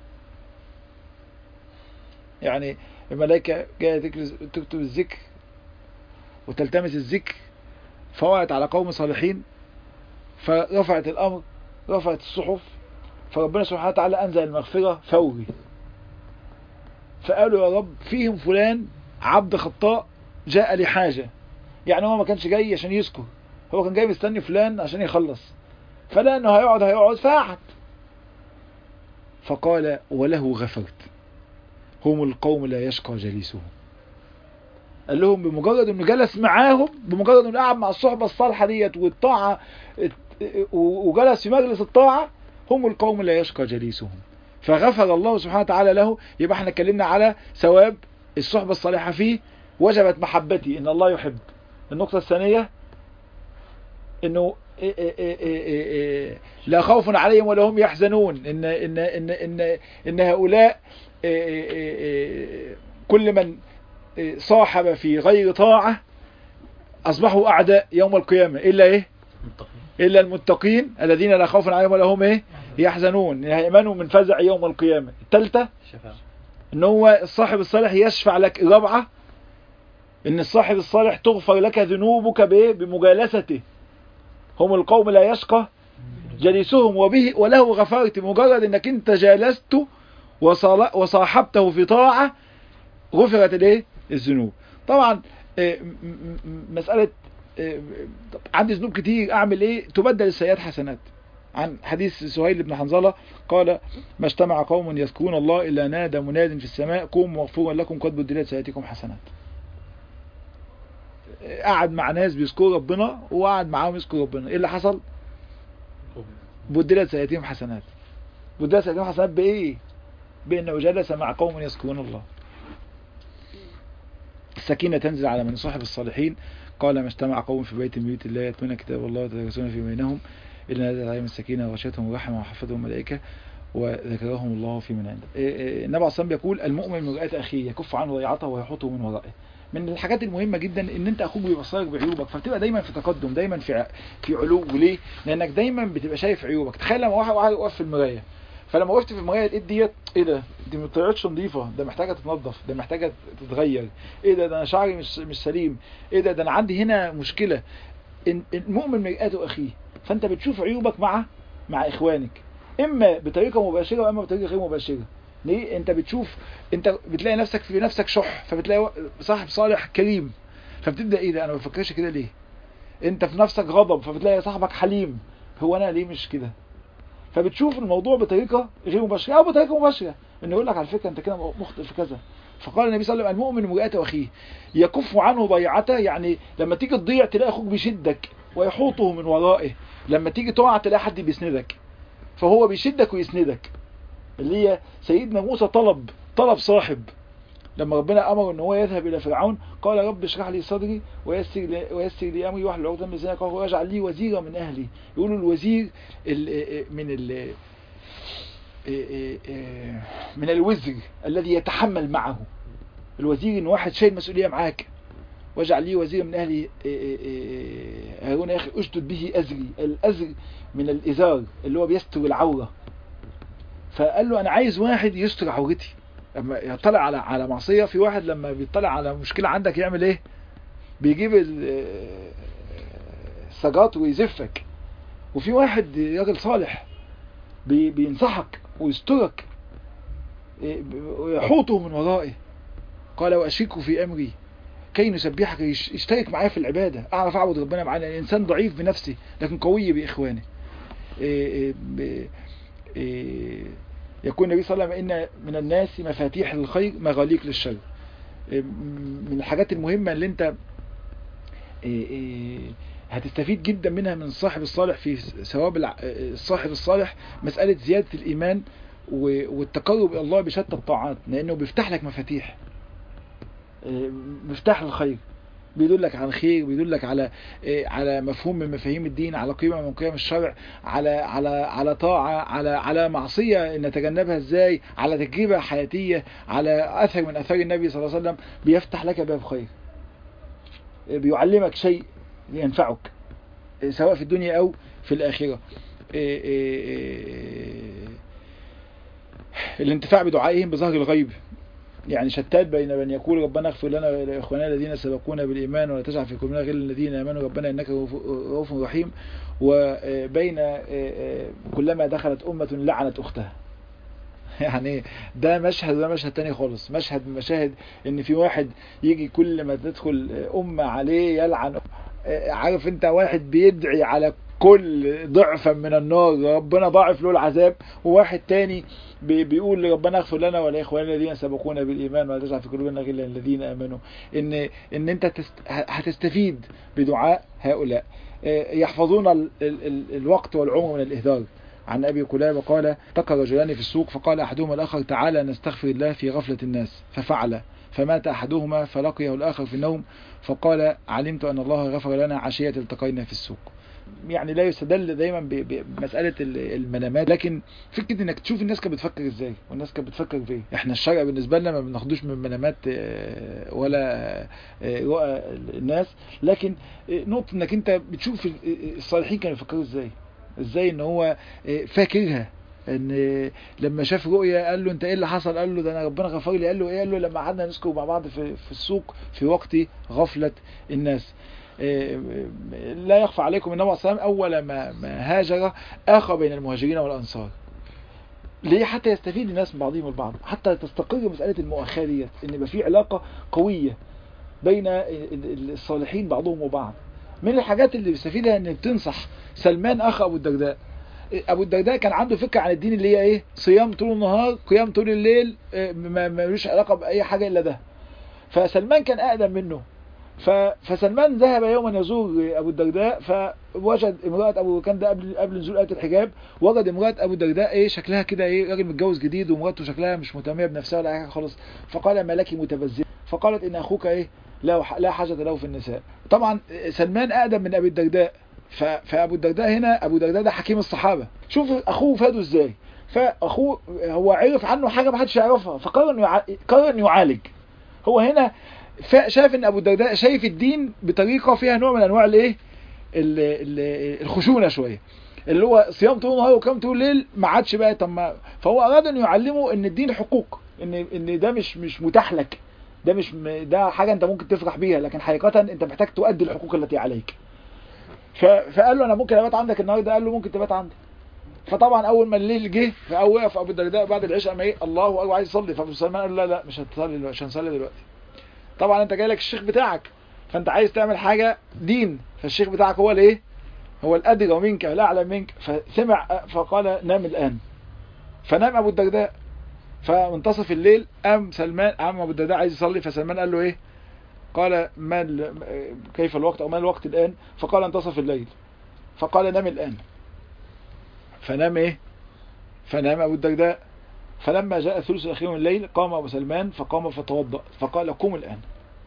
B: يعني الملائكة جاية تكتب الذكر وتلتمس الذكر فوقعت على قوم صالحين فرفعت الأمر رفعت الصحف فربنا سبحانه وتعالى أنزل المغفرة فوري فقالوا يا رب فيهم فلان عبد خطاء جاء لحاجة يعني هو ما كانش جاي عشان يذكر هو كان جاي مستني فلان عشان يخلص فلا انه هيقعد هيقعد فقعد فقال وله غفرت هم القوم لا يشقى جليسهم قال لهم بمجرد انه جلس معاهم بمجرد انه قعد مع الصحبة الصالحة ديت والطاعة وجلس في مجلس الطاعة هم القوم لا يشقى جليسهم فغفر الله سبحانه وتعالى له يبقى احنا اتكلمنا على ثواب الصحبة الصالحة فيه وجبت محبتي ان الله يحب النقطة الثانية انه إيه إيه إيه إيه إيه لا خوف عليهم ولا هم يحزنون ان ان ان ان, إن هؤلاء إيه إيه إيه كل من صاحب في غير طاعة اصبحوا اعداء يوم القيامة الا ايه الا المتقين الذين لا خوف عليهم ولا هم ايه يحزنون هيأمنوا من فزع يوم القيامة الثالثة ان هو الصاحب الصالح يشفع لك الرابعة ان الصاحب الصالح تغفر لك ذنوبك بايه بمجالسته هم القوم لا يشقى جليسهم وبه وله غفرت مجرد انك انت جالسته وصاحبته في طاعة غفرت الايه الذنوب طبعا مسألة عندي ذنوب كتير اعمل ايه تبدل السيئات حسنات عن حديث سهيل بن حنظلة قال ما اجتمع قوم يذكرون الله إلا نادى مناد في السماء قوموا مغفورا لكم قد بدلت سيئاتكم حسنات قعد مع ناس بيذكروا ربنا وقعد معاهم يذكروا ربنا ايه اللي حصل بدلت سيئاتهم حسنات بدلت سيئاتهم حسنات بايه بانه جلس مع قوم يذكرون الله السكينة تنزل على من صاحب الصالحين قال ما اجتمع قوم في بيت من بيوت الله يتلون كتاب الله ويتدرسون في بينهم إلا نزلت عليهم السكينة وغشيتهم الرحمة وحفظهم الملائكة وذكرهم الله في من عنده النبي عليه الصلاة يقول المؤمن من رؤية أخيه يكف عنه ضيعته ويحطه من ورائه من الحاجات المهمة جدا ان انت اخوك بيبصرك بعيوبك فبتبقى دايما في تقدم دايما في في علو ليه لانك دايما بتبقى شايف عيوبك تخيل لما واحد واحد واقف في المرايه فلما وقفت في المرايه لقيت ديت ايه ده دي ما طلعتش نظيفه ده محتاجه تتنظف ده محتاجه تتغير ايه ده ده انا شعري مش مش سليم ايه ده ده انا عندي هنا مشكله المؤمن مرآته اخيه فانت بتشوف عيوبك مع مع اخوانك اما بطريقه مباشره واما بطريقه غير مباشره ليه انت بتشوف انت بتلاقي نفسك في نفسك شح فبتلاقي صاحب صالح كريم فبتبدا ايه ده انا ما بفكرش كده ليه انت في نفسك غضب فبتلاقي صاحبك حليم هو انا ليه مش كده فبتشوف الموضوع بطريقه غير مباشره او بطريقه مباشره انه يقول لك على فكره انت كده مخطئ في كذا فقال النبي صلى الله عليه وسلم المؤمن مرآته اخيه يكف عنه ضيعته يعني لما تيجي تضيع تلاقي اخوك بيشدك ويحوطه من ورائه لما تيجي تقع تلاقي حد بيسندك فهو بيشدك ويسندك اللي هي سيدنا موسى طلب طلب صاحب لما ربنا امره ان هو يذهب الى فرعون قال رب اشرح لي صدري ويسر لي ويسر لي امري واحلل عقده من لساني قال واجعل لي وزيرا من اهلي يقولوا الوزير ال من ال من الوزر الذي يتحمل معه الوزير ان واحد شايل مسؤوليه معاك واجعل لي وزيرا من اهلي هارون يا اخي اشدد به ازري الازر من الازار اللي هو بيستر العوره فقال له انا عايز واحد يستر عورتي لما يطلع على على معصيه في واحد لما بيطلع على مشكله عندك يعمل ايه بيجيب السجاط ويزفك وفي واحد راجل صالح بي بينصحك ويسترك ويحوطه من ورائه قال واشركه في امري كي نسبحك يشترك معايا في العباده اعرف اعبد ربنا معانا الانسان ضعيف بنفسه لكن قوي باخوانه يكون النبي صلى الله عليه وسلم ان من الناس مفاتيح للخير مغاليق للشر من الحاجات المهمه اللي انت هتستفيد جدا منها من الصاحب الصالح في ثواب الصاحب الصالح مسألة زيادة الإيمان والتقرب إلى الله بشتى الطاعات لأنه بيفتح لك مفاتيح مفتاح الخير بيدلك على الخير بيدلك على على مفهوم من مفاهيم الدين على قيمه من قيم الشرع على على على طاعه على على معصيه نتجنبها ازاي على تجربه حياتيه على اثر من اثار النبي صلى الله عليه وسلم بيفتح لك باب خير بيعلمك شيء ينفعك سواء في الدنيا او في الاخره الانتفاع بدعائهم بظهر الغيب يعني شتات بين من يقول ربنا اغفر لنا ولاخواننا الذين سبقونا بالايمان ولا تجعل في قلوبنا غير الذين امنوا ربنا انك رؤوف رحيم وبين كلما دخلت امه لعنت اختها يعني ده مشهد وده مشهد تاني خالص مشهد من مشاهد ان في واحد يجي كل ما تدخل امه عليه يلعن عارف انت واحد بيدعي على كل ضعفا من النار ربنا ضاعف له العذاب وواحد تاني بيقول ربنا اغفر لنا ولاخواننا الذين سبقونا بالايمان ولا تجعل في قلوبنا غلا الذين امنوا ان ان انت هتستفيد بدعاء هؤلاء يحفظون ال ال ال الوقت والعمر من الاهدار عن ابي قلابه قال التقى رجلان في السوق فقال احدهما الاخر تعالى نستغفر الله في غفله الناس ففعل فمات احدهما فلقيه الاخر في النوم فقال علمت ان الله غفر لنا عشيه التقينا في السوق يعني لا يستدل دايما بمسألة المنامات لكن فكرة انك تشوف الناس كانت بتفكر ازاي والناس كانت بتفكر في ايه احنا الشرع بالنسبة لنا ما بناخدوش من منامات ولا رؤى الناس لكن نقطة انك انت بتشوف الصالحين كانوا بيفكروا ازاي ازاي ان هو فاكرها ان لما شاف رؤيا قال له انت ايه اللي حصل قال له ده انا ربنا غفر لي قال له ايه قال له لما قعدنا نذكر مع بعض في, في السوق في وقت غفلة الناس لا يخفى عليكم النبي صلى الله عليه وسلم أول ما, ما هاجر آخى بين المهاجرين والأنصار ليه حتى يستفيد الناس من بعضهم البعض حتى تستقر مسألة المؤاخاة ديت ان يبقى في علاقة قوية بين الصالحين بعضهم وبعض من الحاجات اللي بيستفيدها ان بتنصح سلمان اخ ابو الدرداء ابو الدرداء كان عنده فكره عن الدين اللي هي ايه صيام طول النهار قيام طول الليل ما ملوش علاقه باي حاجه الا ده فسلمان كان اقدم منه فسلمان ذهب يوما يزور ابو الدرداء فوجد امراه ابو كان ده قبل قبل نزول ايه الحجاب وجد امراه ابو الدرداء ايه شكلها كده ايه راجل متجوز جديد ومراته شكلها مش مهتميه بنفسها ولا حاجه خالص فقال ما لك متبذله فقالت ان اخوك ايه لا لا حاجه له في النساء طبعا سلمان اقدم من ابي الدرداء فابو الدرداء هنا ابو الدرداء ده حكيم الصحابه شوف اخوه فاده ازاي فاخوه هو عرف عنه حاجه ما حدش يعرفها فقرر قرر يعالج هو هنا شاف ان ابو الدرداء شايف الدين بطريقه فيها نوع من انواع الايه الخشونه شويه اللي هو صيام طول النهار وقيام طول الليل ما عادش بقى طب ما فهو اراد ان يعلمه ان الدين حقوق ان ان ده مش مش متاح لك ده مش ده حاجه انت ممكن تفرح بيها لكن حقيقه انت محتاج تؤدي الحقوق التي عليك فقال له انا ممكن ابات عندك النهارده قال له ممكن تبات عندي فطبعا اول ما الليل جه فاول وقف ابو الدرداء بعد العشاء ما ايه الله اكبر عايز يصلي فابو سلمان قال له لا لا مش هتصلي مش هنصلي دلوقتي طبعا انت جاي لك الشيخ بتاعك فانت عايز تعمل حاجة دين فالشيخ بتاعك هو الايه هو الادرى منك الاعلى منك فسمع فقال نام الان فنام ابو الدرداء فمنتصف الليل قام سلمان قام ابو الدرداء عايز يصلي فسلمان قال له ايه قال ما كيف الوقت او ما الوقت الان فقال انتصف الليل فقال نام الان فنام ايه فنام ابو الدرداء فلما جاء الثلث الأخير من الليل قام أبو سلمان فقام فتوضأ فقال قم الآن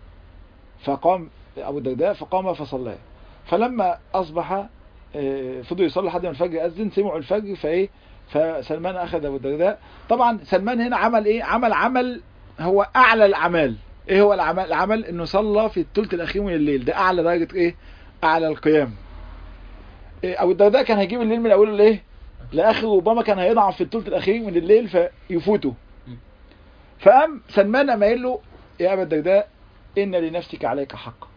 B: فقام أبو الدرداء فقام فصلى فلما أصبح فضل يصلي لحد ما الفجر أذن سمعوا الفجر فإيه فسلمان أخذ أبو الدرداء طبعا سلمان هنا عمل إيه عمل عمل هو أعلى الأعمال إيه هو العمل العمل إنه صلى في الثلث الأخير من الليل ده أعلى درجة إيه أعلى القيام إيه أبو الدرداء كان هيجيب الليل من أوله لإيه لاخر ربما كان هيضعف في الثلث الاخير من الليل فيفوته فقام سلمان قام قايل له يا ابا الدرداء ان لنفسك عليك حق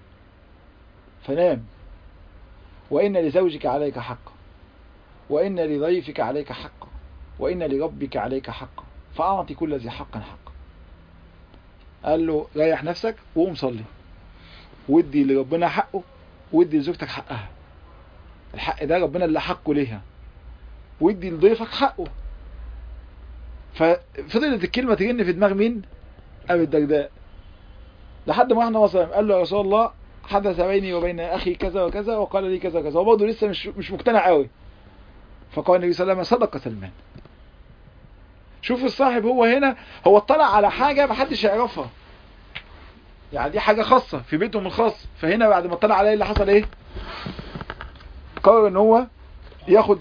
B: فنام وان لزوجك عليك حق وان لضيفك عليك حق وان لربك عليك حق فاعطي كل ذي حق حق قال له ريح نفسك وقوم صلي ودي لربنا حقه ودي لزوجتك حقها الحق ده ربنا اللي حقه ليها وادي لضيفك حقه ففضلت الكلمة تجن في دماغ مين ابي الدرداء لحد ما احنا وصل قال له يا رسول الله حدث بيني وبين اخي كذا وكذا وقال لي كذا وكذا وبرضه لسه مش مش مقتنع قوي فقال النبي صلى الله عليه وسلم صدق سلمان شوف الصاحب هو هنا هو اطلع على حاجة محدش يعرفها يعني دي حاجة خاصة في بيتهم الخاص فهنا بعد ما اطلع عليه اللي حصل ايه قرر ان هو ياخد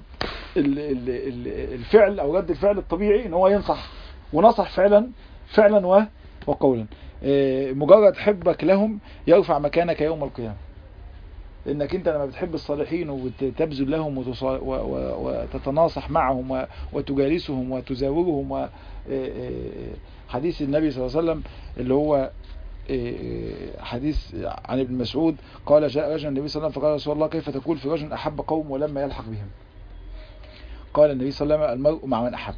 B: الفعل او رد الفعل الطبيعي ان هو ينصح ونصح فعلا فعلا وقولا مجرد حبك لهم يرفع مكانك يوم القيامة انك انت لما بتحب الصالحين وتبذل لهم وتصا- و- و- وتتناصح معهم و- وتجالسهم وتزاورهم و- إيه إيه حديث النبي صلى الله عليه وسلم اللي هو إيه حديث عن ابن مسعود قال جاء رجل النبي صلى الله عليه وسلم فقال رسول الله كيف تقول في رجل أحب قوم ولما يلحق بهم قال النبي صلى الله عليه وسلم المرء مع من أحب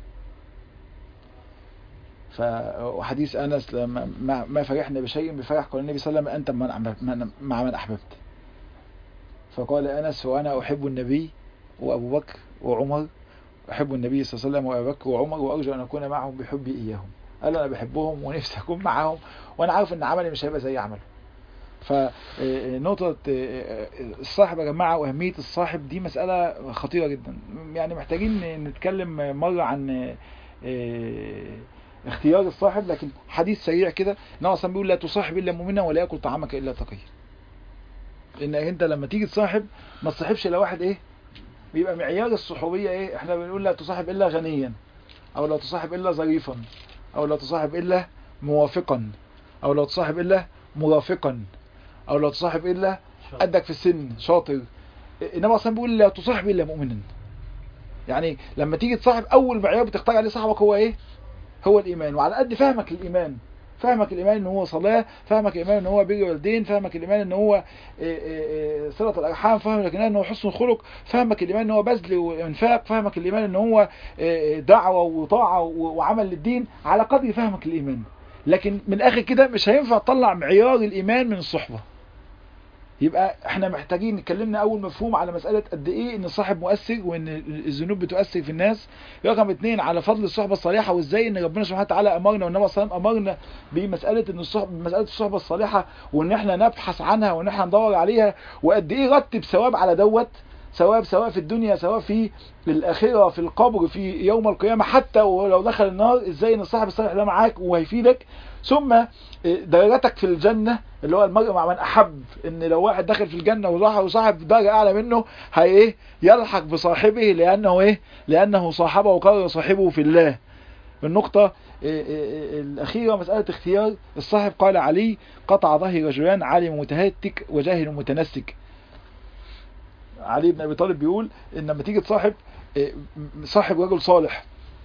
B: فحديث أنس لما ما- ما فرحنا بشيء بفرح قال النبي صلى الله عليه وسلم أنت من من- مع من أحببت فقال أنس وأنا أحب النبي وأبو بكر وعمر أحب النبي صلى الله عليه وسلم وأبو بكر وعمر وأرجو أن أكون معهم بحبي إياهم قال أنا بحبهم ونفسي أكون معهم وأنا عارف أن عملي مش هيبقى زي عمله فنقطة الصاحب يا جماعة وأهمية الصاحب دي مسألة خطيرة جدا يعني محتاجين نتكلم مرة عن اختيار الصاحب لكن حديث سريع كده ان هو اصلا بيقول لا تصاحب الا مؤمنا ولا ياكل طعامك الا تقي ان انت لما تيجي تصاحب ما تصاحبش الا واحد ايه بيبقى معيار الصحوبيه ايه احنا بنقول لا تصاحب الا غنيا او لا تصاحب الا ظريفا او لا تصاحب الا موافقا او لا تصاحب الا مرافقا او لا تصاحب الا قدك في السن شاطر انما اصلا بيقول لا تصاحب الا مؤمنا يعني لما تيجي تصاحب اول معيار بتختار عليه صاحبك هو ايه هو الايمان وعلى قد فهمك الايمان فهمك الايمان ان هو صلاه فهمك الايمان ان هو بر والدين فهمك الايمان ان هو صله الارحام فهمك الايمان ان هو حسن الخلق فهمك الايمان ان هو بذل وانفاق فهمك الايمان ان هو دعوه وطاعه وعمل للدين على قدر فهمك الايمان لكن من الاخر كده مش هينفع تطلع معيار الايمان من الصحبه يبقى احنا محتاجين اتكلمنا اول مفهوم على مسألة قد ايه ان الصاحب مؤثر وان الذنوب بتؤثر في الناس رقم اتنين على فضل الصحبة الصالحة وازاي ان ربنا سبحانه وتعالى امرنا والنبي صلى الله عليه وسلم امرنا بمسألة ان الصحبة مسألة الصحبة الصالحة وان احنا نبحث عنها وان احنا ندور عليها وقد ايه رتب ثواب على دوت ثواب سواء في الدنيا سواء في الآخرة في القبر في يوم القيامة حتى ولو دخل النار ازاي ان الصاحب الصالح ده معاك وهيفيدك ثم درجتك في الجنة اللي هو المرء مع من أحب ان لو واحد داخل في الجنة وصاحب درجة أعلى منه هي ايه يلحق بصاحبه لأنه ايه لأنه صاحبه وقرر صاحبه في الله النقطة الأخيرة مسألة اختيار الصاحب قال علي قطع ظهر رجلان عالم متهتك وجاهل متنسك علي بن أبي طالب بيقول إن لما تيجي تصاحب صاحب رجل صالح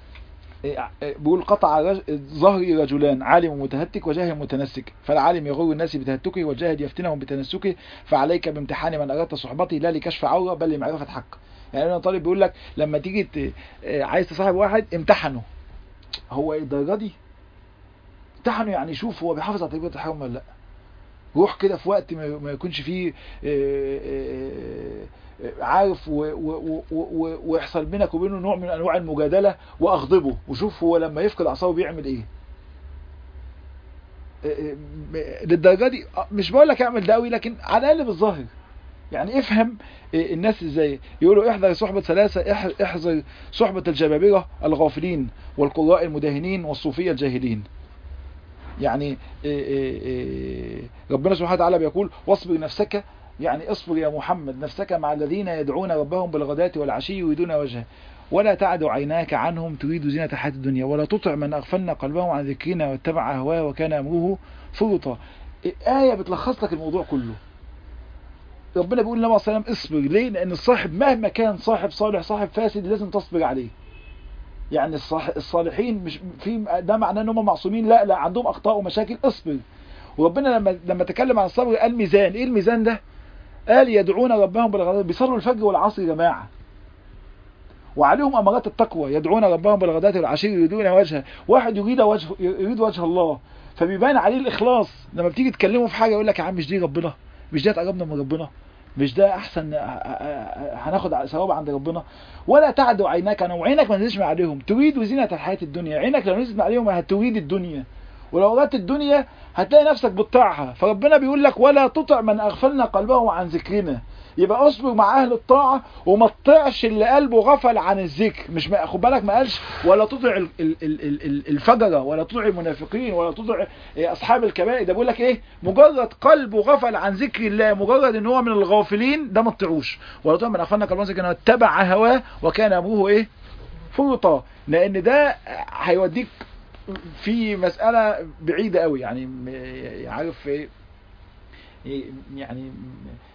B: بيقول قطع ظهري رجلان عالم متهتك وجاهل متنسك فالعالم يغر الناس بتهتكه والجاهل يفتنهم بتنسكه فعليك بامتحان من أردت صحبته لا لكشف عورة بل لمعرفة حق يعني ابن طالب بيقول لك لما تيجي عايز تصاحب واحد امتحنه هو الدرجة دي امتحنه يعني شوف هو بيحافظ على طريقة الحرام ولا لا روح كده في وقت ما يكونش فيه عارف ويحصل بينك وبينه نوع من انواع المجادله واغضبه وشوف هو لما يفقد اعصابه بيعمل ايه للدرجه دي مش بقول لك اعمل ده قوي لكن على الاقل بالظاهر يعني افهم الناس ازاي يقولوا احذر صحبة ثلاثة احذر صحبة الجبابرة الغافلين والقراء المداهنين والصوفية الجاهلين يعني ربنا سبحانه وتعالى بيقول واصبر نفسك يعني اصبر يا محمد نفسك مع الذين يدعون ربهم بالغداة والعشي يريدون وجهه ولا تعد عيناك عنهم تريد زينة الحياة الدنيا ولا تطع من أغفلنا قلبه عن ذكرنا واتبع هواه وكان أمره فرطا آية بتلخص لك الموضوع كله ربنا بيقول لنا صلى الله عليه وسلم اصبر ليه لأن الصاحب مهما كان صاحب صالح صاحب فاسد لازم تصبر عليه يعني الصالحين مش في ده معناه ان هم معصومين لا لا عندهم اخطاء ومشاكل اصبر وربنا لما لما تكلم عن الصبر قال ميزان ايه الميزان ده قال يدعون ربهم بالغداة بيصلوا الفجر والعصر يا جماعه وعليهم امارات التقوى يدعون ربهم بالغداة والعشي يريدون وجهه واحد يريد وجه يريد وجه الله فبيبان عليه الاخلاص لما بتيجي تكلمه في حاجه يقول لك يا عم مش دي ربنا مش ده تقربنا من ربنا مش ده احسن هناخد ثواب عند ربنا ولا تعدوا عيناك انا وعينك ما نزلش عليهم تريد زينة الحياة الدنيا عينك لو نزلت عليهم هتريد الدنيا ولو اردت الدنيا هتلاقي نفسك بتطيعها فربنا بيقول لك ولا تطع من اغفلنا قلبه عن ذكرنا يبقى اصبر مع اهل الطاعة وما تطيعش اللي قلبه غفل عن الذكر مش ما خد بالك ما قالش ولا تطع الفجرة ولا تطع المنافقين ولا تطع اصحاب الكبائر ده بيقول لك ايه مجرد قلبه غفل عن ذكر الله مجرد ان هو من الغافلين ده ما تطيعوش ولا تطع من اغفلنا قلبه عن ذكرنا اتبع هواه وكان امره ايه فرطا لان ده هيوديك في مسألة بعيدة قوي يعني عارف ايه يعني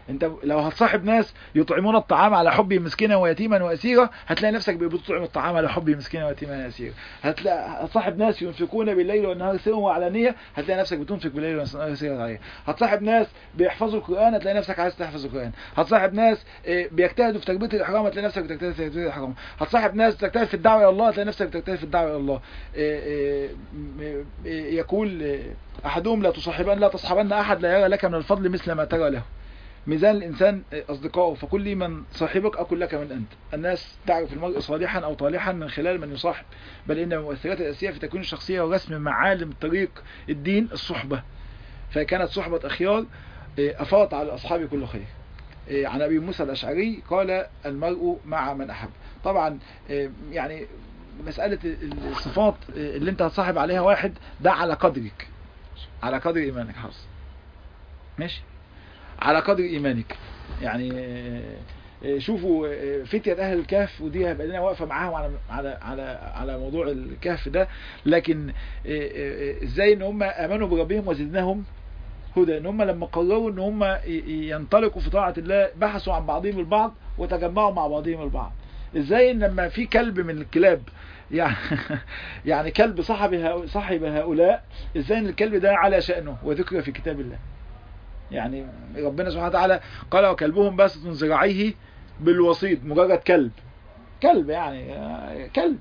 B: انت لو هتصاحب ناس يطعمون الطعام على حبه مسكينا ويتيما واسيرا هتلاقي نفسك بتطعم الطعام على حبه مسكينا ويتيما واسيرا هتلاقي هتصاحب ناس ينفقون بالليل والنهار سرا وعلانيه هتلاقي نفسك بتنفق بالليل والنهار سرا وعلانيه هتصاحب ناس بيحفظوا القران هتلاقي نفسك عايز تحفظ القران هتصاحب ناس اه، بيجتهدوا في تربيه الاحرام هتلاقي نفسك بتجتهد في تربيه الاحرام هتصاحب ناس بتجتهد في الدعوه الى الله هتلاقي نفسك بتجتهد في الدعوه الى الله اه، اه، م- اه، يقول اه، احدهم لا تصاحبن لا تصحبن احد لا يرى لك من الفضل مثل ما ترى له ميزان الإنسان أصدقائه فكل من صاحبك أكل لك من أنت الناس تعرف المرء صالحا أو طالحا من خلال من يصاحب بل إن المؤثرات الأساسية في تكوين الشخصية ورسم معالم طريق الدين الصحبة فكانت صحبة أخيار إيه، أفاضت على أصحاب كل خير إيه، عن أبي موسى الأشعري قال المرء مع من أحب طبعا إيه، يعني مسألة الصفات إيه، اللي انت هتصاحب عليها واحد ده على قدرك على قدر إيمانك حاصل ماشي على قدر ايمانك يعني آه، آه، شوفوا آه، فتية اهل الكهف ودي هيبقى لنا واقفه معاهم على على على على موضوع الكهف ده لكن آه، آه، آه، ازاي ان هم امنوا بربهم وزدناهم هدى ان هم لما قرروا ان هم ي- ي- ينطلقوا في طاعه الله بحثوا عن بعضهم البعض وتجمعوا مع بعضهم البعض ازاي ان لما في كلب من الكلاب يعني يعني كلب صاحب هؤلاء صاحب هؤلاء ازاي ان الكلب ده على شأنه وذكر في كتاب الله يعني ربنا سبحانه وتعالى قال وكلبهم باسط ذراعيه بالوسيط مجرد كلب كلب يعني آه، كلب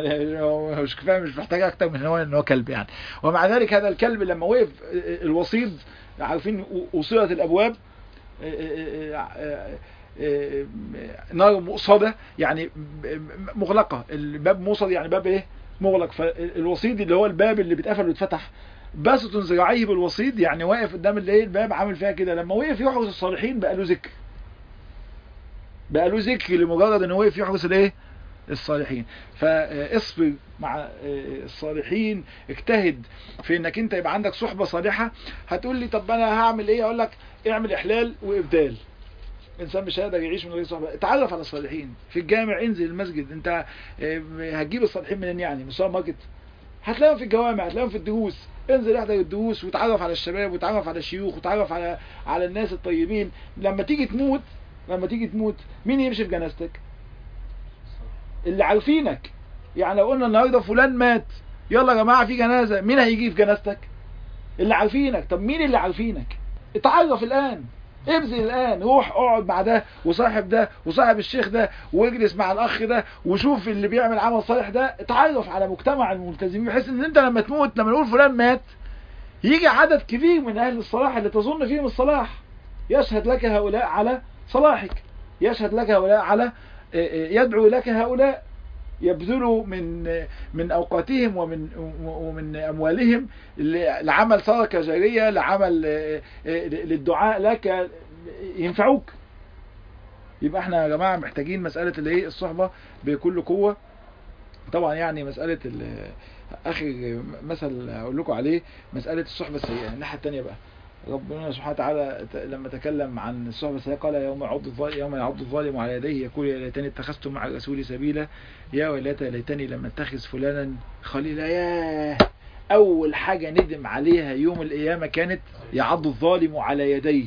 B: مش كفايه مش محتاج اكتر من هو ان هو كلب يعني ومع ذلك هذا الكلب لما وقف آه، الوسيط عارفين وصلت الابواب آه، آه، آه، آه، نار مؤصده يعني مغلقه الباب موصد يعني باب ايه مغلق فالوسيط اللي هو الباب اللي بيتقفل ويتفتح باسط ذراعيه بالوسيط يعني واقف قدام الايه الباب عامل فيها كده لما وقف يحرس الصالحين بقى له ذكر بقى له ذكر لمجرد انه وقف يحرس الايه الصالحين فاصبر مع الصالحين اجتهد في انك انت يبقى عندك صحبة صالحة هتقول لي طب انا هعمل ايه اقول لك اعمل احلال وابدال انسان مش هيقدر يعيش من غير صحبة اتعرف على الصالحين في الجامع انزل المسجد انت اه، هتجيب الصالحين منين يعني من السوبر ماركت هتلاقيهم في الجوامع هتلاقيهم في الدروس انزل احضر الدروس وتعرف على الشباب وتعرف على الشيوخ وتعرف على على الناس الطيبين لما تيجي تموت لما تيجي تموت مين يمشي في جنازتك اللي عارفينك يعني لو قلنا النهارده فلان مات يلا يا جماعه في جنازه مين هيجي في جنازتك اللي عارفينك طب مين اللي عارفينك اتعرف الان ابذل الان روح اقعد مع ده وصاحب ده وصاحب الشيخ ده واجلس مع الاخ ده وشوف اللي بيعمل عمل صالح ده اتعرف على مجتمع الملتزمين بحيث ان انت لما تموت لما نقول فلان مات يجي عدد كبير من اهل الصلاح اللي تظن فيهم الصلاح يشهد لك هؤلاء على صلاحك يشهد لك هؤلاء على يدعو لك هؤلاء يبذلوا من من اوقاتهم ومن ومن اموالهم لعمل صدقه جاريه لعمل للدعاء لك ينفعوك يبقى احنا يا جماعه محتاجين مساله الايه الصحبه بكل قوه طبعا يعني مساله اخر مثل اقول لكم عليه مساله الصحبه السيئه الناحيه الثانيه بقى ربنا سبحانه وتعالى لما تكلم عن الصحبة السيئة قال يوم يعض الظالم يوم يعض الظالم على يديه يقول يا ليتني اتخذت مع الرسول سبيلا يا ويلتى ليتني لم اتخذ فلانا خليلا ياه اول حاجة ندم عليها يوم القيامة كانت يعض الظالم على يديه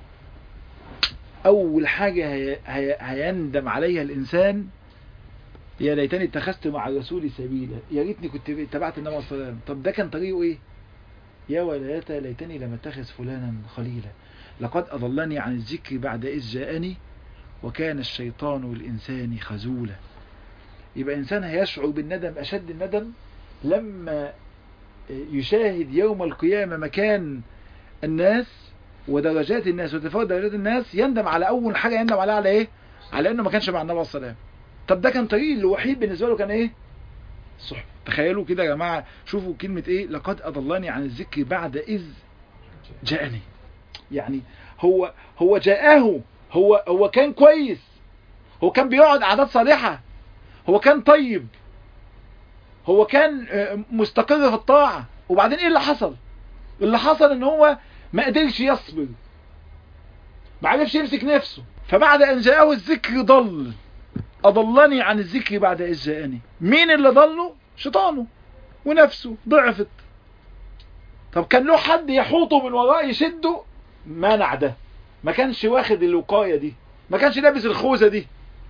B: اول حاجة هي هي هيندم عليها الانسان يا ليتني اتخذت مع الرسول سبيلا يا ريتني كنت اتبعت النبي صلى الله عليه وسلم طب ده كان طريقه ايه يا ويلتى ليتني لم اتخذ فلانا خليلا لقد أضلني عن الذكر بعد إذ جاءني وكان الشيطان الإنسان خزولا يبقى إنسان هيشعر بالندم أشد الندم لما يشاهد يوم القيامة مكان الناس ودرجات الناس وتفاوت درجات الناس يندم على أول حاجة يندم عليها على إيه؟ على إنه ما كانش مع النبي صلى الله عليه وسلم طب ده كان طريق الوحيد بالنسبة له كان إيه؟ الصحبة تخيلوا كده يا جماعة شوفوا كلمة ايه لقد اضلني عن الذكر بعد اذ جاءني يعني هو هو جاءه هو هو كان كويس هو كان بيقعد عادات صالحة هو كان طيب هو كان مستقر في الطاعة وبعدين ايه اللي حصل اللي حصل ان هو ما قدرش يصبر ما عرفش يمسك نفسه فبعد ان جاءه الذكر ضل أضلني عن الذكر بعد إذ جاءني مين اللي ضله شيطانه ونفسه ضعفت طب كان له حد يحوطه من وراه يشده منع ده ما كانش واخد الوقاية دي ما كانش لابس الخوذة دي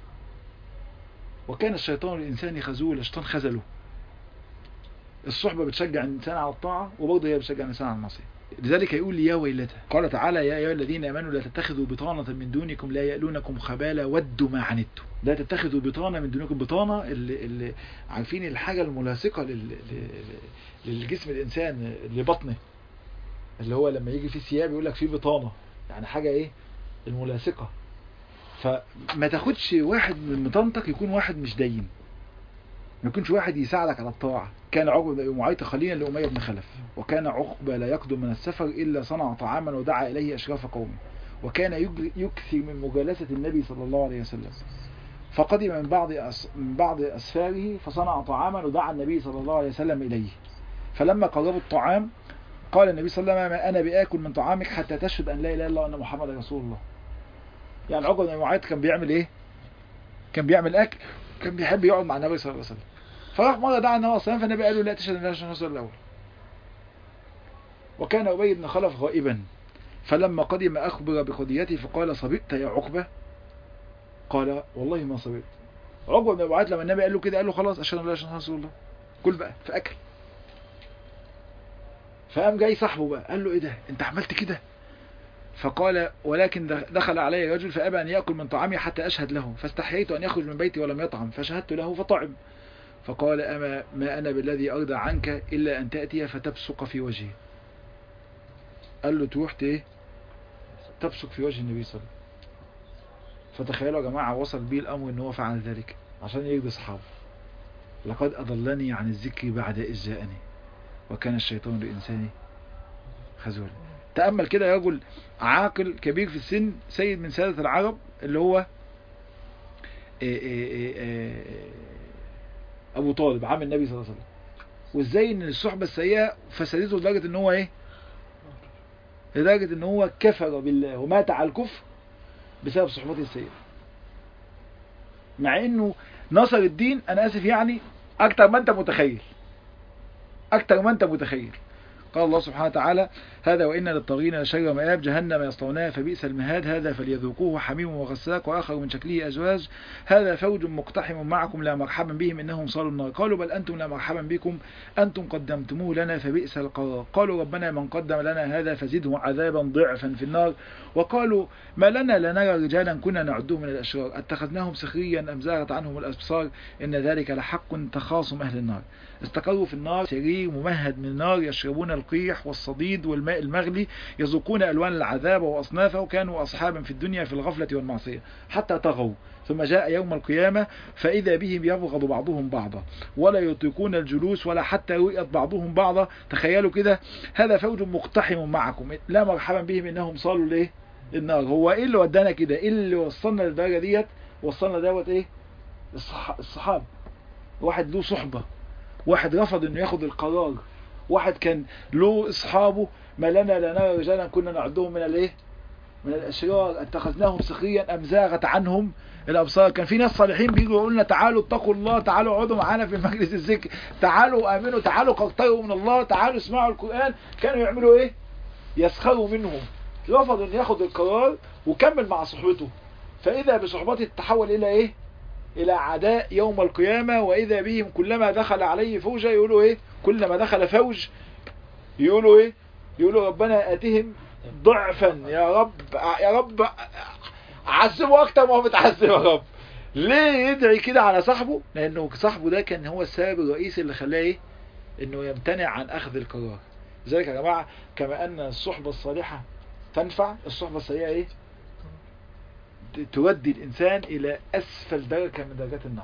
B: وكان الشيطان الإنسان خذول الشيطان خذله الصحبة بتشجع الإنسان على الطاعة وبرضه هي بتشجع الإنسان على المعصية لذلك يقول يا ويلته قال تعالى يا أيها الذين آمنوا لا تتخذوا بطانة من دونكم لا يألونكم خبالا ودوا ما عنتم لا تتخذوا بطانة من دونكم بطانة اللي, اللي عارفين الحاجة الملاصقة لل... للجسم الإنسان لبطنه اللي هو لما يجي في ثياب يقول لك في بطانة يعني حاجة إيه الملاصقة فما تاخدش واحد من بطانتك يكون واحد مش دين ما يكونش واحد يساعدك على الطاعة كان عقبة بن معيط خليلا لأمية بن خلف وكان عقبة لا يقدم من السفر إلا صنع طعاما ودعا إليه أشراف قومه وكان يكثر من مجالسة النبي صلى الله عليه وسلم فقدم من بعض من بعض أسفاره فصنع طعاما ودعا النبي صلى الله عليه وسلم إليه فلما قربوا الطعام قال النبي صلى الله عليه وسلم أنا بآكل من طعامك حتى تشهد أن لا إله إلا الله وأن محمد رسول الله يعني عقبة بن معيط كان بيعمل إيه كان بيعمل أكل كان بيحب يقعد مع النبي صلى الله عليه وسلم فراح مرة دعا النبي صلى الله عليه وسلم فالنبي قال له لا تشهد أن لا إله إلا الله الأول وكان أبي بن خلف غائبا فلما قدم أخبر بقضيته فقال صبئت يا عقبة قال والله ما صبئت عقبة بن معيط لما النبي قال له كده قال له خلاص أشهد أن لا إله إلا الله رسول الله كل بقى فأكل فقام جاي صاحبه بقى قال له ايه ده انت عملت كده فقال ولكن دخل علي رجل فأبى أن يأكل من طعامي حتى أشهد له فاستحييت أن يخرج من بيتي ولم يطعم فشهدت له فطعم فقال أما ما أنا بالذي أرضى عنك إلا أن تأتي فتبصق في وجهي قال له تروح ايه تبصق في وجه النبي صلى الله عليه وسلم فتخيلوا يا جماعة وصل بيه الأمر ان هو فعل ذلك عشان يرضي أصحابه لقد أضلني عن الذكر بعد إذ جاءني وكان الشيطان لإنسان خذولا تأمل كده يا رجل عاقل كبير في السن سيد من سادة العرب اللي هو إيه إيه إيه أبو طالب عم النبي صلى الله عليه وسلم وازاي ان الصحبة السيئة فسدته لدرجة ان هو ايه لدرجة ان هو كفر بالله ومات على الكفر بسبب صحبته السيئة مع انه نصر الدين انا اسف يعني اكتر ما انت متخيل اكتر ما انت متخيل قال الله سبحانه وتعالى هذا وإن للطاغين لشر مآب جهنم يصلونها فبئس المهاد هذا فليذوقوه حميم وغساق وآخر من شكله أزواج هذا فوج مقتحم معكم لا مرحبا بهم إنهم صالوا النار قالوا بل أنتم لا مرحبا بكم أنتم قدمتموه لنا فبئس القرار قالوا ربنا من قدم لنا هذا فزده عذابا ضعفا في النار وقالوا ما لنا لنرى رجالا كنا نعدهم من الأشرار اتخذناهم سخريا أم زاغت عنهم الأبصار إن ذلك لحق تخاصم أهل النار استقروا في النار سرير ممهد من النار يشربون القيح والصديد والماء المغلي يذوقون ألوان العذاب وأصنافه وكانوا أصحابا في الدنيا في الغفلة والمعصية حتى طغوا ثم جاء يوم القيامة فإذا بهم يبغض بعضهم بعضا ولا يطيقون الجلوس ولا حتى رؤية بعضهم بعضا تخيلوا كده هذا فوج مقتحم معكم لا مرحبا بهم إنهم صالوا ليه النار هو إيه اللي ودانا كده إيه اللي وصلنا للدرجة ديت وصلنا دوت إيه الصح... الصحاب واحد له صحبة واحد رفض انه ياخد القرار واحد كان له اصحابه ما لنا لنا رجالا كنا نعدهم من الايه من الاشرار اتخذناهم سخريا ام زاغت عنهم الابصار كان في ناس صالحين بيجوا يقولوا لنا تعالوا اتقوا الله تعالوا اقعدوا معانا في مجلس الذكر تعالوا امنوا تعالوا قرطروا من الله تعالوا اسمعوا القران كانوا يعملوا ايه يسخروا منهم رفض ان ياخد القرار وكمل مع صحبته فاذا بصحبته تتحول الى ايه الى عداء يوم القيامة واذا بهم كلما دخل عليه فوجا يقولوا ايه كلما دخل فوج يقولوا ايه يقولوا ربنا اتهم ضعفا يا رب يا رب عذبه اكتر ما هو متعذب يا رب ليه يدعي كده على صاحبه لانه صاحبه ده كان هو السبب الرئيسي اللي خلاه ايه انه يمتنع عن اخذ القرار لذلك يا جماعة كما ان الصحبة الصالحة تنفع الصحبة السيئة ايه تودي الإنسان إلى أسفل درجة من درجات النار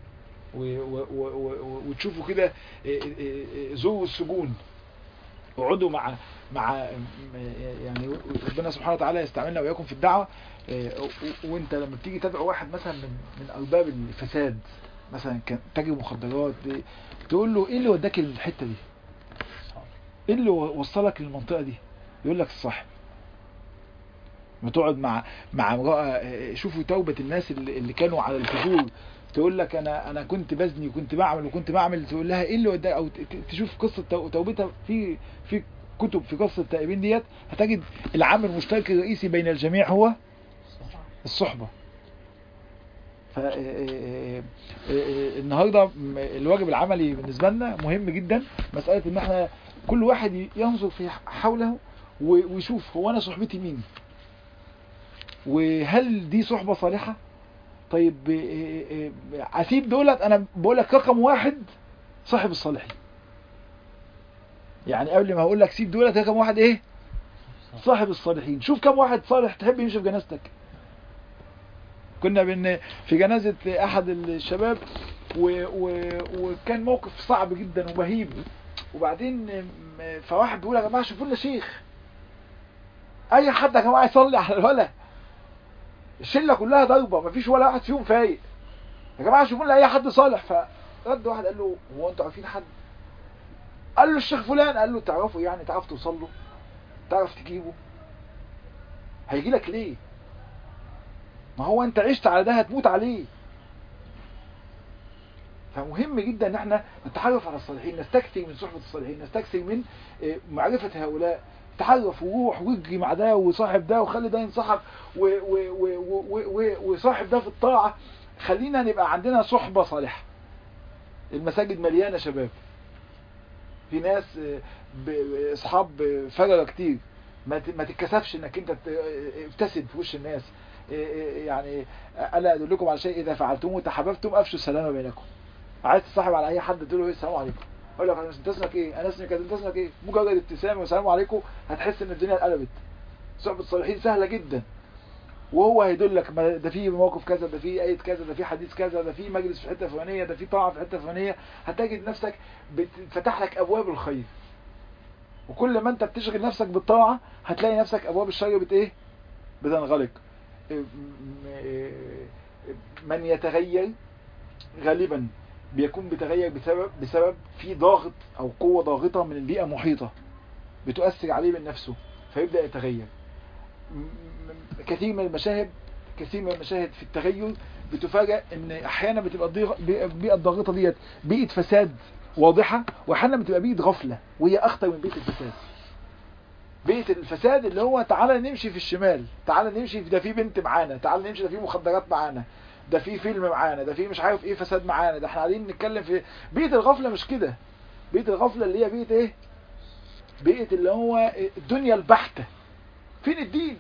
B: وتشوفوا كده زوروا السجون اقعدوا مع مع يعني ربنا سبحانه وتعالى يستعملنا وياكم في الدعوة وانت لما بتيجي تدعو واحد مثلا من من ارباب الفساد مثلا كان تاجر مخدرات تقول له ايه اللي وداك الحته دي ايه اللي وصلك للمنطقه دي يقول لك الصاحب بتقعد مع مع امراه شوفوا توبه الناس اللي, اللي كانوا على الفجور تقول لك انا انا كنت بزني وكنت بعمل وكنت بعمل تقول لها ايه اللي وداك او تشوف قصه توبتها في في كتب في قصة التائبين ديت هتجد العامل المشترك الرئيسي بين الجميع هو الصحبة ف النهارده الواجب العملي بالنسبة لنا مهم جدا مسألة ان احنا كل واحد ينظر في حوله ويشوف هو انا صحبتي مين وهل دي صحبة صالحة طيب اسيب دولت انا بقول لك رقم واحد صاحب الصالحين يعني قبل ما اقول لك سيب دولت رقم واحد ايه صاحب الصالحين شوف كم واحد صالح تحب يمشي في جنازتك كنا بن في جنازة احد الشباب و... و... وكان موقف صعب جدا ومهيب وبعدين فواحد بيقول يا جماعه شوفوا لنا شيخ اي حد يا جماعه يصلي على الولد الشله كلها ضربه مفيش ولا واحد فيهم فايق يا جماعه شوفوا لنا اي حد صالح فرد واحد قال له هو انتوا عارفين حد قال له الشيخ فلان قال له تعرفوا يعني تعرف توصل له تعرف تجيبه هيجي لك ليه ما هو انت عشت على ده هتموت عليه فمهم جدا ان احنا نتعرف على الصالحين نستكثر من صحبة الصالحين نستكثر من معرفة هؤلاء تعرف وروح واجري مع ده وصاحب ده وخلي ده ينصحك وصاحب ده في الطاعة خلينا نبقى عندنا صحبة صالحة المساجد مليانة شباب في ناس اصحاب فجرة كتير ما تتكسفش انك انت ابتسم في وش الناس يعني الا ادلكم على شيء اذا فعلتموه تحببتم افشوا السلام بينكم عايز تصاحب على اي حد تقول له السلام عليكم اقول لك انت اسمك ايه انا اسمي كذا انت اسمك ايه مجرد ابتسامه والسلام عليكم هتحس ان الدنيا اتقلبت صحبه الصالحين سهله جدا وهو هيدلك ده في موقف كذا ده في ايه كذا ده في حديث كذا ده في مجلس في حته فلانيه ده في طاعه في حته فلانيه هتجد نفسك بتفتح لك ابواب الخير وكل ما انت بتشغل نفسك بالطاعه هتلاقي نفسك ابواب الشر بت ايه بتنغلق من يتغير غالبا بيكون بيتغير بسبب بسبب في ضاغط او قوه ضاغطه من البيئه المحيطه بتؤثر عليه من نفسه فيبدا يتغير كثير من المشاهد كثير من المشاهد في التغير بتفاجأ ان احيانا بتبقى البيئه الضاغطه ديت بيئه فساد واضحه واحيانا بتبقى بيئه غفله وهي اخطر من بيئه الفساد بيئه الفساد اللي هو تعالى نمشي في الشمال تعالى نمشي في ده في بنت معانا تعالى نمشي ده في مخدرات معانا ده في فيلم معانا ده في مش عارف ايه فساد معانا ده احنا قاعدين نتكلم في بيئه الغفله مش كده بيئه الغفله اللي هي بيئه ايه بيئه اللي هو الدنيا البحته فين الدين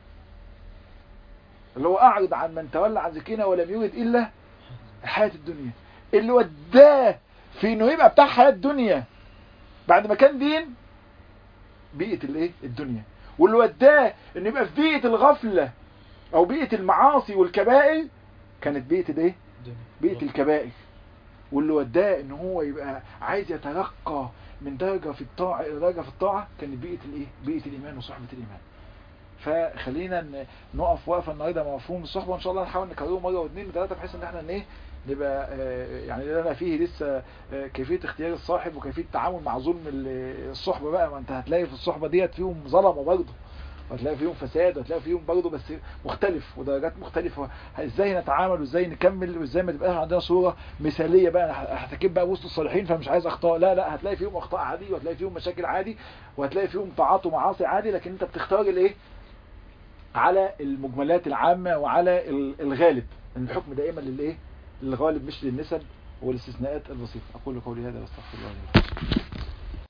B: اللي هو اعرض عن من تولى عن ذكرنا ولم يرد الا الحياه الدنيا اللي وداه في انه يبقى بتاع حياه الدنيا بعد ما كان دين بيئه الايه الدنيا واللي وداه انه يبقى في بيئه الغفله او بيئه المعاصي والكبائر كانت بيئه الايه بيئه الكبائر واللي وداه ان هو يبقى عايز يترقى من درجه في الطاعه الى درجه في الطاعه كانت بيئه الايه بيئه الايمان وصحبه الايمان فخلينا نقف وقفه النهارده مع مفهوم الصحبه وان شاء الله نحاول نكرره مره واثنين وثلاثه بحيث ان احنا ايه نبقى يعني لنا فيه لسه كيفيه اختيار الصاحب وكيفيه التعامل مع ظلم الصحبه بقى ما انت هتلاقي في الصحبه ديت فيهم ظلمه برضه وهتلاقي فيهم فساد وهتلاقي فيهم برضه بس مختلف ودرجات مختلفه ازاي نتعامل وازاي نكمل وازاي ما تبقاش عندنا صوره مثاليه بقى هحتكب بقى وسط الصالحين فمش عايز اخطاء لا لا هتلاقي فيهم اخطاء عادي وهتلاقي فيهم مشاكل عادي وهتلاقي فيهم طاعات ومعاصي عادي لكن انت بتختار الايه على المجملات العامة وعلى الغالب الحكم دائما للايه للغالب مش للنسب والاستثناءات البسيطة اقول قولي هذا واستغفر الله لي